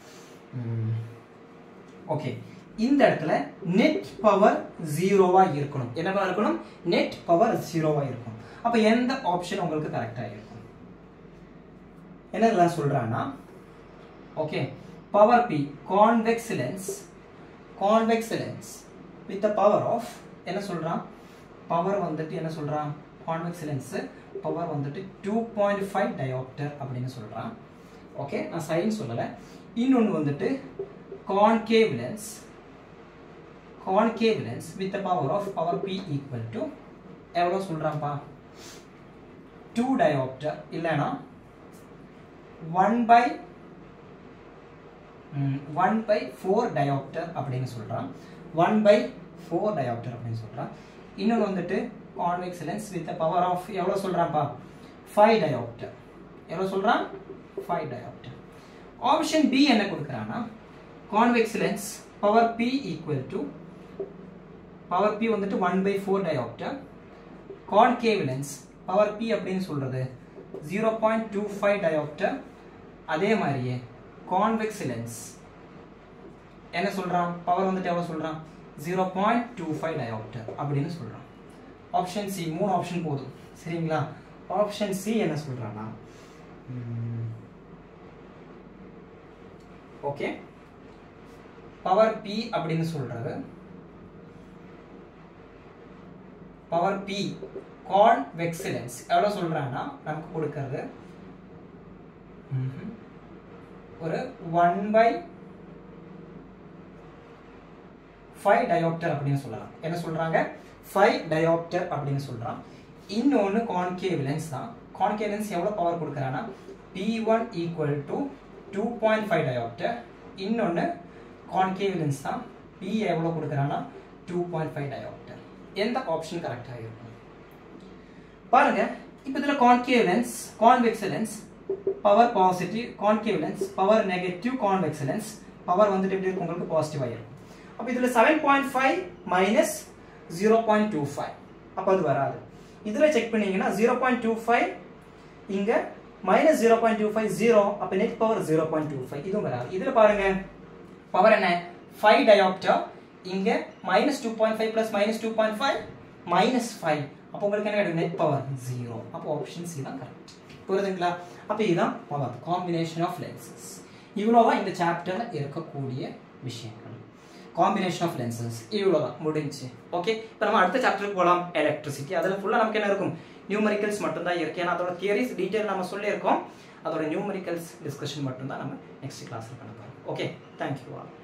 ஓகே இந்த இடத்துல நெட் பவர் ஜீரோவா இருக்கணும் என்னவா இருக்கணும் நெட் பவர் ஜீரோவா இருக்கும் அப்ப எந்த ஆப்ஷன் உங்களுக்கு கரெக்டா இருக்கும் என்ன சொல்றான்னா okay power P convex lens convex lens with power of என்ன சொல்றான் பவர் வந்துட்டு என்ன சொல்றான் கான்வெக்ஸ் லென்ஸ் பவர் வந்துட்டு டூ பாயிண்ட் ஃபைவ் டயோப்டர் அப்படின்னு சொல்றான் ஓகே நான் சைன் சொல்லலை இன்னொன்று வந்துட்டு concave lens concave lens with power of power P equal to எவ்வளோ சொல்கிறான்ப்பா டூ டயோப்டர் இல்லைன்னா one by one by four dioptre அப்படின்னு சொல்கிறான் ஒன் பை ஃபோர் டயோப்டர் அப்படின்னு சொல்கிறான் இன்னொன்று வந்துட்டு convex lens with power of எவ்வளோ சொல்கிறான்ப்பா ஃபைவ் டயோப்டர் எவ்வளோ சொல்கிறான் ஃபைவ் டயோப்டர் ஆப்ஷன் பி என்ன கொடுக்குறான்னா convex lens power P equal to power P வந்துட்டு one by four dioptre concave lens power P அப்படின்னு சொல்கிறது zero point two five dioptre அதே மாதிரியே கான்வெக்ஸ் லென்ஸ் என்ன சொல்கிறான் பவர் வந்துட்டு எவ்வளோ சொல்கிறான் zero point two five dioptre அப்படின்னு சொல்கிறான் ஆப்ஷன் சி மூணு ஆப்ஷன் போதும் சரிங்களா ஆப்ஷன் சி என்ன சொல்கிறான்னா ஓகே பவர் பி அப்படின்னு சொல்றது பவர் பி கான்வெக்சிலன்ஸ் எவ்வளோ சொல்றாங்கன்னா நமக்கு கொடுக்கறது ஒரு ஒன் பை ஃபைவ் டயோப்டர் அப்படின்னு சொல்லலாம் என்ன சொல்றாங்க ஃபைவ் டயோப்டர் அப்படின்னு சொல்றான் இன்னொன்று கான்கேவ் லென்ஸ் தான் கான்கேவ் லென்ஸ் எவ்வளோ பவர் கொடுக்குறான்னா P one equal to two point five dioptre இன்னொன்று கான்கேவ் லென்ஸ் தான் பி எவ்வளோ கொடுக்குறான்னா டூ பாயிண்ட் ஃபைவ் டயோப்டர் எந்த ஆப்ஷன் கரெக்டாக இருக்கும் பாருங்க இப்போ இதில் concave lens convex lens power positive concave lens power negative convex lens power வந்துட்டு எப்படி இருக்கும் உங்களுக்கு பாசிட்டிவாக இருக்கும் அப்போ இதில் seven point five minus zero point two five அப்போ அது வராது இதில் செக் பண்ணீங்கன்னா ஜீரோ பாயிண்ட் டூ ஃபைவ் இங்கே minus zero point two five zero அப்போ net power zero point two five இதுவும் வராது இதில் பாருங்க பவர் என்ன ஃபைவ் டயோப்டர் இங்கே minus two point five plus minus two point five minus five அப்போ உங்களுக்கு என்ன கிடைக்கும் நெட் பவர் ஜீரோ அப்போ ஆப்ஷன் சி தான் கரெக்ட் புரியுதுங்களா அப்போ இதுதான் பவர் காம்பினேஷன் ஆஃப் லென்சஸ் இவ்வளோதான் இந்த சாப்டரில் இருக்கக்கூடிய விஷயங்கள் காம்பினேஷன் ஆஃப் லென்சஸ் இவ்வளோதான் முடிஞ்சு ஓகே இப்போ நம்ம அடுத்த சாப்டருக்கு போகலாம் எலக்ட்ரிசிட்டி அதில் ஃபுல்லாக நமக்கு என்ன இருக்கும் நியூமரிக்கல்ஸ் மட்டும்தான் இருக்கு ஏன்னா அதோட தியரிஸ் டீட்டெயில் நம்ம சொல்லியிருக்கோம் அதோட நியூமரிக்கல்ஸ் டிஸ்கஷன் மட்டும்தான் நம்ம நெக்ஸ்ட் கிளாஸில் பண்ண போகிறோம் ஓகே தேங்க்யூ ஆல்